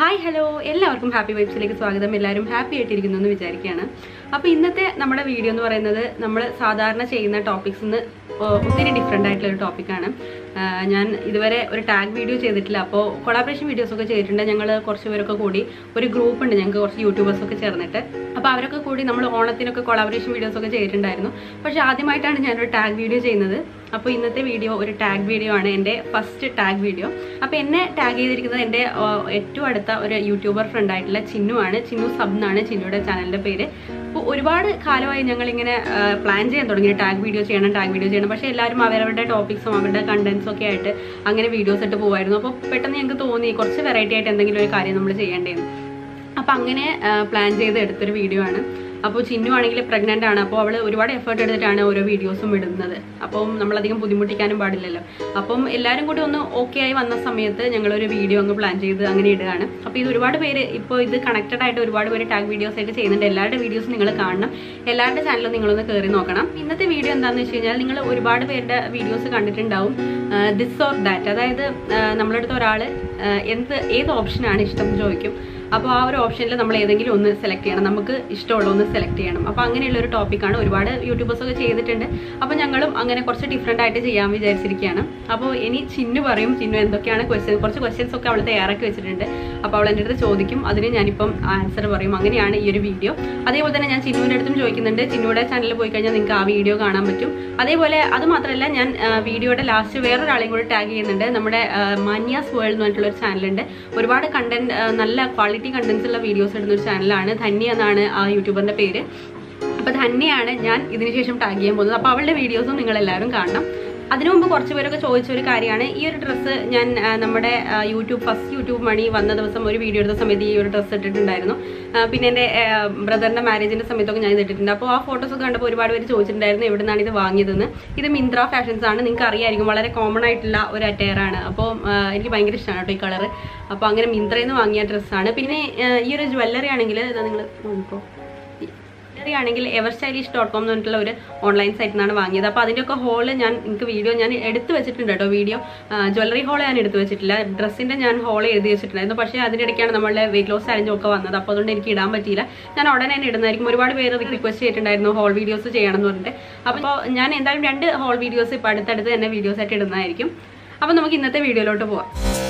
Hi hello എല്ലാവർക്കും happy വൈബ്സിലേക്ക് സ്വാഗതം എല്ലാവരും ഹാപ്പി ആയിട്ടിരിക്കുന്നു എന്ന് വിചാരിക്കുകയാണ് അപ്പോൾ ഇന്നത്തെ നമ്മുടെ വീഡിയോ എന്ന് പറയുന്നത് നമ്മൾ സാധാരണ ചെയ്യുന്ന ടോപ്പിക്സ് നിന്ന് ഒത്തിരി ഡിഫറെൻ്റ് ആയിട്ടുള്ള ഒരു ടോപ്പിക്കാണ് ഞാൻ ഇതുവരെ ഒരു ടാഗ് വീഡിയോ ചെയ്തിട്ടില്ല അപ്പോൾ കൊളാബറേഷൻ വീഡിയോസ് ഒക്കെ ചെയ്തിട്ടുണ്ട് ഞങ്ങൾ കുറച്ച് പേരൊക്കെ കൂടി ഒരു ഗ്രൂപ്പ് ഉണ്ട് ഞങ്ങൾക്ക് കുറച്ച് യൂട്യൂബേഴ്സ് ഒക്കെ ചേർന്നിട്ട് അപ്പോൾ അവരൊക്കെ കൂടി നമ്മൾ ഓണത്തിനൊക്കെ കൊളാബറേഷൻ വീഡിയോസ് ഒക്കെ ചെയ്തിട്ടുണ്ടായിരുന്നു പക്ഷേ ആദ്യമായിട്ടാണ് ഞാനൊരു ടാഗ് വീഡിയോ ചെയ്യുന്നത് അപ്പോൾ ഇന്നത്തെ വീഡിയോ ഒരു ടാഗ് വീഡിയോ ആണ് എൻ്റെ ഫസ്റ്റ് ടാഗ് വീഡിയോ അപ്പോൾ എന്നെ ടാഗ് ചെയ്തിരിക്കുന്നത് എൻ്റെ ആ, ഏറ്റവും അടുത്ത ഒരു യൂട്യൂബർ ഫ്രണ്ട് ആയിട്ടുള്ള ചിന്നു ആണ് ചിന്നു സബ് എന്നാണ് ചിന്നുയുടെ ചാനലിൻ്റെ പേര് അപ്പോൾ ഒരുപാട് കാലമായി ഞങ്ങളിങ്ങനെ പ്ലാൻ ചെയ്യാൻ തുടങ്ങി ടാഗ് വീഡിയോ ചെയ്യണം ടാഗ് വീഡിയോ ചെയ്യണം പക്ഷേ എല്ലാവരും അവരവരുടെ ടോപ്പിക്സും അവരുടെ കണ്ടന്റ്സും ഒക്കെ ആയിട്ട് അങ്ങനെ വീഡിയോസ് ഇട്ട് പോകുമായിരുന്നു അപ്പോൾ പെട്ടെന്ന് ഞങ്ങൾക്ക് തോന്നി കുറച്ച് വെറൈറ്റി ആയിട്ട് എന്തെങ്കിലും ഒരു കാര്യം നമ്മൾ ചെയ്യേണ്ടതെന്ന് അപ്പോൾ അങ്ങനെ പ്ലാൻ ചെയ്ത് എടുത്തൊരു വീഡിയോ ആണ് അപ്പോൾ ചിന്നു ആണെങ്കിൽ പ്രഗ്നൻ്റ് ആണ് അപ്പോൾ അവൾ ഒരുപാട് എഫേർട്ട് എടുത്തിട്ടാണ് ഓരോ വീഡിയോസും ഇടുന്നത് അപ്പം നമ്മളധികം ബുദ്ധിമുട്ടിക്കാനും പാടില്ലല്ലോ അപ്പം എല്ലാവരും കൂടി ഒന്ന് ഓക്കെ ആയി വന്ന സമയത്ത് ഞങ്ങളൊരു വീഡിയോ അങ്ങ് പ്ലാൻ ചെയ്ത് അങ്ങനെ ഇടുകയാണ് അപ്പോൾ ഇത് ഒരുപാട് പേര് ഇപ്പോൾ ഇത് കണക്റ്റഡ് ആയിട്ട് ഒരുപാട് പേര് ടാഗ് വീഡിയോസ് ആയിട്ട് ചെയ്യുന്നുണ്ട് എല്ലാവരുടെ വീഡിയോസ് നിങ്ങൾ കാണണം എല്ലാവരുടെ ചാനലും നിങ്ങളൊന്ന് കയറി നോക്കണം ഇന്നത്തെ വീഡിയോ എന്താണെന്ന് വെച്ച് കഴിഞ്ഞാൽ നിങ്ങൾ ഒരുപാട് പേരുടെ വീഡിയോസ് കണ്ടിട്ടുണ്ടാവും ദിസ് ഓർ ദാറ്റ് അതായത് നമ്മളടുത്ത് ഒരാൾ എന്ത് ഏത് ഓപ്ഷനാണ് ഇഷ്ടം എന്ന് ചോദിക്കും അപ്പോൾ ആ ഒരു ഓപ്ഷനിൽ നമ്മൾ ഏതെങ്കിലും ഒന്ന് സെലക്ട് ചെയ്യണം നമുക്ക് ഇഷ്ടമുള്ള ഒന്ന് സെലക്ട് ചെയ്യണം അപ്പോൾ അങ്ങനെയുള്ള ഒരു ടോപ്പിക്കാണ് ഒരുപാട് യൂട്യൂബേഴ്സ് ഒക്കെ ചെയ്തിട്ടുണ്ട് അപ്പോൾ ഞങ്ങളും അങ്ങനെ കുറച്ച് ഡിഫറെൻ്റ് ആയിട്ട് ചെയ്യാൻ വിചാരിച്ചിരിക്കുകയാണ് അപ്പോൾ ഇനി ചിന്നു പറയും ചിന്നു എന്തൊക്കെയാണ് ക്വസ്റ്റ്യൻ കുറച്ച് ക്വസ്റ്റ്യൻസ് ഒക്കെ അവൾ തയ്യാറാക്കി വെച്ചിട്ടുണ്ട് അപ്പോൾ അവൾ എൻ്റെ അടുത്ത് ചോദിക്കും അതിന് ഞാനിപ്പം ആൻസർ പറയും അങ്ങനെയാണ് ഈ ഒരു വീഡിയോ അതേപോലെ തന്നെ ഞാൻ ചിന്നുവിൻ്റെ അടുത്തും ചോദിക്കുന്നുണ്ട് ചിന്നുയുടെ ചാനലിൽ പോയി കഴിഞ്ഞാൽ നിങ്ങൾക്ക് ആ വീഡിയോ കാണാൻ പറ്റും അതേപോലെ അത് മാത്രമല്ല ഞാൻ ആ, വീഡിയോയുടെ ലാസ്റ്റ് വേറൊരാളെയും കൂടി ടാഗ് ചെയ്യുന്നുണ്ട് നമ്മുടെ ആ, മാന്യാസ് വേൾഡ് എന്ന് പറഞ്ഞിട്ടുള്ള ഒരു ചാനലുണ്ട് ഒരുപാട് കണ്ടന്റ് നല്ല ക്വാളിറ്റി കണ്ടന്റ്സ് ഉള്ള വീഡിയോസ് ഇടുന്ന ഒരു ചാനലാണ് ധന്യ എന്നാണ് ആ യൂട്യൂബറിന്റെ പേര് അപ്പോൾ ധന്യയാണ് ഞാൻ ഇതിനുശേഷം ടാഗ് ചെയ്യാൻ പോകുന്നത് അപ്പോൾ അവളുടെ വീഡിയോസും നിങ്ങൾ എല്ലാവരും കാണണം അതിനു മുമ്പ് കുറച്ച് പേരൊക്കെ ചോദിച്ച ഒരു കാര്യമാണ് ഈ ഒരു ഡ്രസ്സ് ഞാൻ ആ, നമ്മുടെ ആ, യൂട്യൂബ് ഫസ്റ്റ് യൂട്യൂബ് മണി വന്ന ദിവസം ഒരു വീഡിയോ എടുത്ത സമയത്ത് ഈ ഒരു ഡ്രസ്സ് ഇട്ടിട്ടുണ്ടായിരുന്നു ആ, പിന്നെ എൻ്റെ ബ്രദറിൻ്റെ മാരേജിൻ്റെ സമയത്തൊക്കെ ഞാൻ ഇത് ഇട്ടിട്ടുണ്ട് അപ്പോൾ ആ ഫോട്ടോസ് ഒക്കെ കണ്ടപ്പോൾ ഒരുപാട് പേര് ചോദിച്ചിട്ടുണ്ടായിരുന്നു എവിടെ നിന്നാണ് ഇത് വാങ്ങിയതെന്ന് ഇത് മിന്ത്ര ഫാഷൻസ് ആണ് നിങ്ങൾക്ക് അറിയായിരിക്കും വളരെ കോമൺ ആയിട്ടുള്ള ഒരു അറ്റയർ ആണ് അപ്പോൾ ആ, എനിക്ക് ഭയങ്കര ഇഷ്ടമാണ് കേട്ടോ ഈ കളർ അപ്പോൾ അങ്ങനെ മിന്ത്രയിൽ നിന്ന് വാങ്ങിയ ഡ്രസ്സാണ് പിന്നെ ആ, ഈ ഒരു ജ്വല്ലറി ആണെങ്കിൽ നിങ്ങൾ നോക്കോ ജ്വല്ലറി ആണെങ്കിൽ എവർ സ്റ്റൈലിഷ് ഡോട്ട് കോം എന്ന് പറഞ്ഞിട്ടുള്ള ഒരു ഓൺലൈൻ സൈറ്റിൽ നിന്നാണ് വാങ്ങിയത് അപ്പോൾ അതിൻ്റെയൊക്കെ ഹോള് ഞാൻ നിങ്ങൾക്ക് വീഡിയോ ഞാൻ എടുത്തു വെച്ചിട്ടുണ്ട് കേട്ടോ വീഡിയോ ജ്വല്ലറി ഹോൾ ഞാൻ എടുത്തു വെച്ചിട്ടില്ല ഡ്രസ്സിൻ്റെ ഞാൻ ഹോൾ എഴുതി വെച്ചിട്ടുണ്ടായിരുന്നു പക്ഷേ അതിനിടയ്ക്കാണ് നമ്മളുടെ വെയിറ്റ് ലോസ് ചാലഞ്ചും ഒക്കെ വന്നത് അപ്പോൾ അതുകൊണ്ട് എനിക്ക് ഇടാൻ പറ്റിയില്ല ഞാൻ ഉടനെ തന്നെ ഇടുന്നതായിരിക്കും ഒരുപാട് പേര് റിക്വസ്റ്റ് ചെയ്തിട്ടുണ്ടായിരുന്നു ഹോൾ വീഡിയോസ് ചെയ്യണം എന്ന് പറഞ്ഞിട്ട് അപ്പോൾ ഞാൻ എന്തായാലും രണ്ട് ഹോൾ വീഡിയോസ് ഇപ്പോൾ അടുത്തടുത്ത് തന്നെ വീഡിയോസ് ആയിട്ട് ഇടുന്നതായിരിക്കും അപ്പോൾ നമുക്ക് ഇന്നത്തെ വീഡിയോയിലോട്ട് പോവാം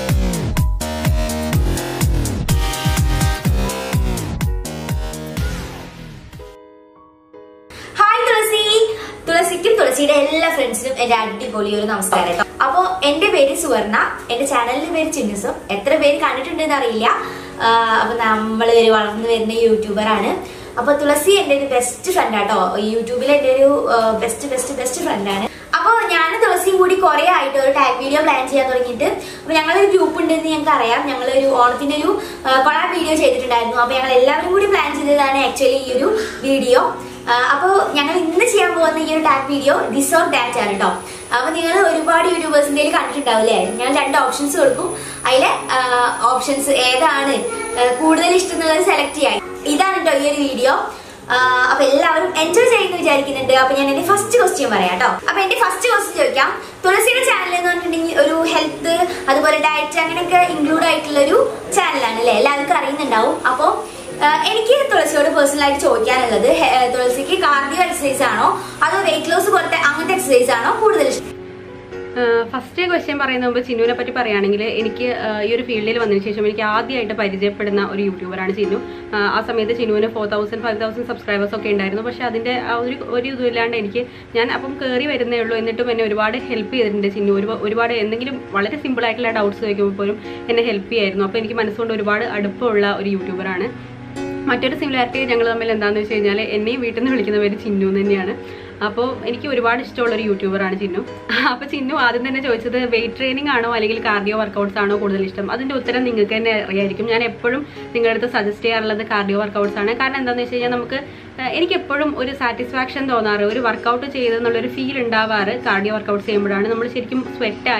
ഹായ് തുളസി തുളസിക്കും തുളസിയുടെ എല്ലാ ഫ്രണ്ട്സിനും എന്റെ അടിപൊളി ഒരു നമസ്കാരം കേട്ടോ അപ്പോ എന്റെ പേര് സുവർണ എന്റെ ചാനലിന്റെ പേര് ചിന്നുസും എത്ര പേര് കണ്ടിട്ടുണ്ടെന്ന് അറിയില്ല ആഹ് അപ്പൊ നമ്മൾ ഒരു വളർന്നു വരുന്ന യൂട്യൂബർ ആണ് അപ്പൊ തുളസി എന്റെ ഒരു ബെസ്റ്റ് ഫ്രണ്ട് ആട്ടോ യൂട്യൂബിൽ എന്റെ ഒരു ബെസ്റ്റ് ബെസ്റ്റ് ബെസ്റ്റ് ഫ്രണ്ട് ആണ് അപ്പൊ ഞാൻ തുളസിയും കൂടി കുറെ ആയിട്ട് ഒരു ടാഗ് വീഡിയോ പ്ലാൻ ചെയ്യാൻ തുടങ്ങിയിട്ട് അപ്പൊ ഞങ്ങളൊരു ഗ്രൂപ്പ് ഉണ്ടെന്ന് ഞങ്ങൾക്ക് അറിയാം ഞങ്ങൾ ഒരു ഓണത്തിന്റെ ഒരു കൊളാബ് വീഡിയോ ചെയ്തിട്ടുണ്ടായിരുന്നു അപ്പൊ ഞങ്ങൾ എല്ലാവരും കൂടി പ്ലാൻ ചെയ്തതാണ് ആക്ച്വലി ഈ ഒരു വീഡിയോ അപ്പോൾ ഞങ്ങൾ ഇന്ന് ചെയ്യാൻ പോകുന്ന ഈ ഒരു tag video this or that ആണ് കേട്ടോ അപ്പൊ നിങ്ങൾ ഒരുപാട് യൂട്യൂബേഴ്സിന്റെ കണ്ടിട്ടുണ്ടാവില്ലേ ഞാൻ രണ്ട് ഓപ്ഷൻസ് കൊടുക്കും അതിലെ ഓപ്ഷൻസ് ഏതാണ് ആ, കൂടുതൽ ഇഷ്ടം എന്നുള്ളത് സെലക്ട് ചെയ്യാൻ ഇതാണ് കേട്ടോ ഈ ഒരു വീഡിയോ അപ്പൊ എല്ലാവരും എൻജോയ് ചെയ്യുന്നു വിചാരിക്കുന്നുണ്ട് അപ്പൊ ഞാൻ എന്റെ ഫസ്റ്റ് ക്വസ്റ്റ്യൻ പറയാം കേട്ടോ അപ്പൊ എന്റെ ഫസ്റ്റ് ക്വസ്റ്റ്യൻ ചോദിക്കാം തുളസിയുടെ ചാനൽ എന്ന് പറഞ്ഞിട്ടുണ്ടെങ്കിൽ ഒരു ഹെൽത്ത് അതുപോലെ ഡയറ്റ് അങ്ങനെയൊക്കെ ഇൻക്ലൂഡ് ആയിട്ടുള്ള ഒരു ചാനലാണ് അല്ലേ എല്ലാവർക്കും അറിയുന്നുണ്ടാവും അപ്പോൾ എനിക്ക് തുളസിയോട് പേഴ്സണൽ ആയിട്ട് ചോദിക്കാനുള്ളത് ഹെ- ഏഹ് തുളസിക്ക് കാർഡിയോ എക്സസൈസ് ആണോ അതോ വെയിറ്റ് ലോസ് പോലത്തെ അങ്ങനത്തെ എക്സസൈസ് ആണോ കൂടുതൽ ഇഷ്ടം ഫസ്റ്റ് ക്വസ്റ്റ്യൻ പറയുന്ന മുമ്പ് ചിന്നുവിനെ പറ്റി പറയുകയാണെങ്കിൽ എനിക്ക് ആ, ഈ ഒരു ഫീൽഡിൽ വന്നതിന് ശേഷം എനിക്ക് ആദ്യമായിട്ട് പരിചയപ്പെടുന്ന ഒരു യൂട്യൂബറാണ് ചിന്നു ആ, ആ സമയത്ത് ചിന്നുവിന് four thousand five thousand subscribers ഒക്കെ ഉണ്ടായിരുന്നു പക്ഷേ അതിൻ്റെ ആ ഒരു ഒരു ഇതുമില്ലാണ്ട് എനിക്ക് ഞാൻ അപ്പം കയറി വരുന്നേ ഉള്ളൂ എന്നിട്ടും എന്നെ ഒരുപാട് ഹെൽപ്പ് ചെയ്തിട്ടുണ്ട് ചിന്നു ഒരു ഒരുപാട് എന്തെങ്കിലും വളരെ സിമ്പിൾ ആയിട്ടുള്ള ഡൗട്ട്സ് ചോദിക്കുമ്പോൾ പോലും എന്നെ ഹെൽപ്പ് ചെയ്യായിരുന്നു അപ്പോൾ എനിക്ക് മനസ്സുകൊണ്ട് ഒരുപാട് അടുപ്പമുള്ള ഒരു യൂട്യൂബറാണ് മറ്റൊരു സിമിലാരിറ്റി ഞങ്ങൾ തമ്മിൽ എന്താണെന്ന് വെച്ച് കഴിഞ്ഞാൽ എന്നെയും വീട്ടിൽ നിന്ന് വിളിക്കുന്ന പേര് ചിന്നു എന്ന് തന്നെയാണ് അപ്പോൾ എനിക്ക് ഒരുപാട് ഇഷ്ടമുള്ള ഒരു യൂട്യൂബറാണ് ചിന്നു അപ്പോൾ ചിന്നു ആദ്യം തന്നെ ചോദിച്ചത് വെയിറ്റ് ട്രെയിനിങ് ആണോ അല്ലെങ്കിൽ കാർഡിയോ വർക്കൗട്ട്സ് ആണോ കൂടുതൽ ഇഷ്ടം അതിൻ്റെ ഉത്തരം നിങ്ങൾക്ക് തന്നെ അറിയായിരിക്കും ഞാൻ എപ്പോഴും നിങ്ങളുടെ അടുത്ത് സജസ്റ്റ് ചെയ്യാറുള്ളത് കാർഡിയോ വർക്കൗട്ട്സ് ആണ് കാരണം എന്താണെന്ന് വെച്ച് കഴിഞ്ഞാൽ നമുക്ക് ഏഹ്, എനിക്ക് എപ്പോഴും ഒരു സാറ്റിസ്ഫാക്ഷൻ തോന്നാറ് ഒരു വർക്കൗട്ട് ചെയ്തെന്നുള്ളൊരു ഫീൽ ഉണ്ടാവാറ് കാർഡിയോ വർക്കൗട്ട്സ് ചെയ്യുമ്പോഴാണ് നമ്മൾ ശരിക്കും സ്വെറ്റായി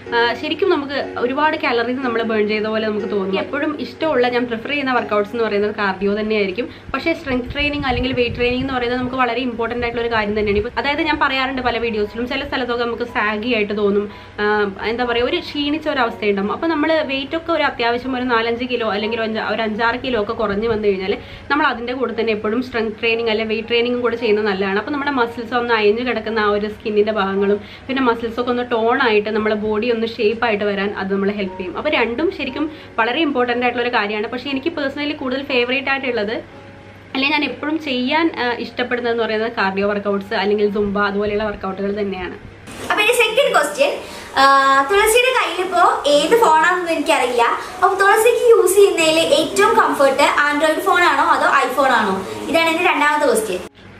ആ, ശരിക്കും നമുക്ക് ഒരുപാട് കാലറീസ് നമ്മൾ ബേൺ ചെയ്ത പോലെ നമുക്ക് തോന്നും എപ്പോഴും ഇഷ്ടമുള്ള ഞാൻ പ്രിഫർ ചെയ്യുന്ന വർക്കൗട്ട്സ് എന്ന് പറയുന്നത് കാർഡിയോ തന്നെയായിരിക്കും പക്ഷേ സ്ട്രെങ്ത് ട്രെയിനിങ് അല്ലെങ്കിൽ വെയിറ്റ് ട്രെയിനിങ് എന്ന് പറയുന്നത് നമുക്ക് വളരെ ഇമ്പോർട്ടന്റ് ആയിട്ടുള്ള ഒരു കാര്യം തന്നെയാണ് ഇപ്പൊ അതായത് ഞാൻ പറയാറുണ്ട് പല വീഡിയോസിലും ചില സ്ഥലത്തൊക്കെ നമുക്ക് സാഗി ആയിട്ട് തോന്നും ആ, എന്താ പറയുക ഒരു ക്ഷീണിച്ച ഒരു അവസ്ഥയുണ്ടാവും അപ്പോൾ നമ്മൾ വെയിറ്റ് ഒക്കെ ഒരു അത്യാവശ്യം ഒരു നാലഞ്ച് കിലോ അല്ലെങ്കിൽ ഒരു അഞ്ച്- ഒരു അഞ്ചാറ് കിലോ ഒക്കെ കുറഞ്ഞ് വന്നു കഴിഞ്ഞാൽ നമ്മൾ അതിന്റെ കൂടെ തന്നെ എപ്പോഴും സ്ട്രെങ്ത് ട്രെയിനിങ് അല്ലെങ്കിൽ വെയിറ്റ് ട്രെയിനിങ്ങും കൂടെ ചെയ്യുന്നത് നല്ലതാണ് അപ്പോൾ നമ്മുടെ മസിൽസ് ഒന്ന് അയഞ്ഞു കിടക്കുന്ന ആ ഒരു സ്കിന്നിന്റെ ഭാഗങ്ങളും പിന്നെ മസിൽസ് ഒക്കെ ഒന്ന് ടോൺ ആയിട്ട് നമ്മുടെ ബോഡി ഒന്ന് ഷേപ്പ് ആയിട്ട് വരാൻ അത് നമ്മളെ ഹെൽപ്പ് ചെയ്യും അപ്പോൾ രണ്ടും ശരിക്കും വളരെ ഇമ്പോർട്ടന്റ് ആയിട്ടുള്ള ഒരു കാര്യമാണ് പക്ഷേ എനിക്ക് പേഴ്സണലി കൂടുതൽ ഫേവറേറ്റ് ആയിട്ടുള്ളത് അല്ലെങ്കിൽ ഞാൻ എപ്പോഴും ചെയ്യാൻ ആ, ഇഷ്ടപ്പെടുന്നതെന്ന് പറയുന്നത് കാർഡിയോ വർക്കൗട്ട്സ് അല്ലെങ്കിൽ സുംബ അതുപോലെയുള്ള വർക്കൗട്ടുകൾ തന്നെയാണ് അപ്പൊ എന്റെ സെക്കൻഡ് ക്വസ്റ്റ്യൻ തുളസിയുടെ കയ്യിലിപ്പോ ഏത് ഫോണാണെന്ന് എനിക്കറിയില്ല അപ്പൊ തുളസിക്ക് യൂസ് ചെയ്യുന്നതിൽ ഏറ്റവും കംഫർട്ട് ആൻഡ്രോയിഡ് ഫോൺ ആണോ അതോ ഐഫോൺ ആണോ ഇതാണ് എന്റെ രണ്ടാമത്തെ ക്വസ്റ്റ്യൻ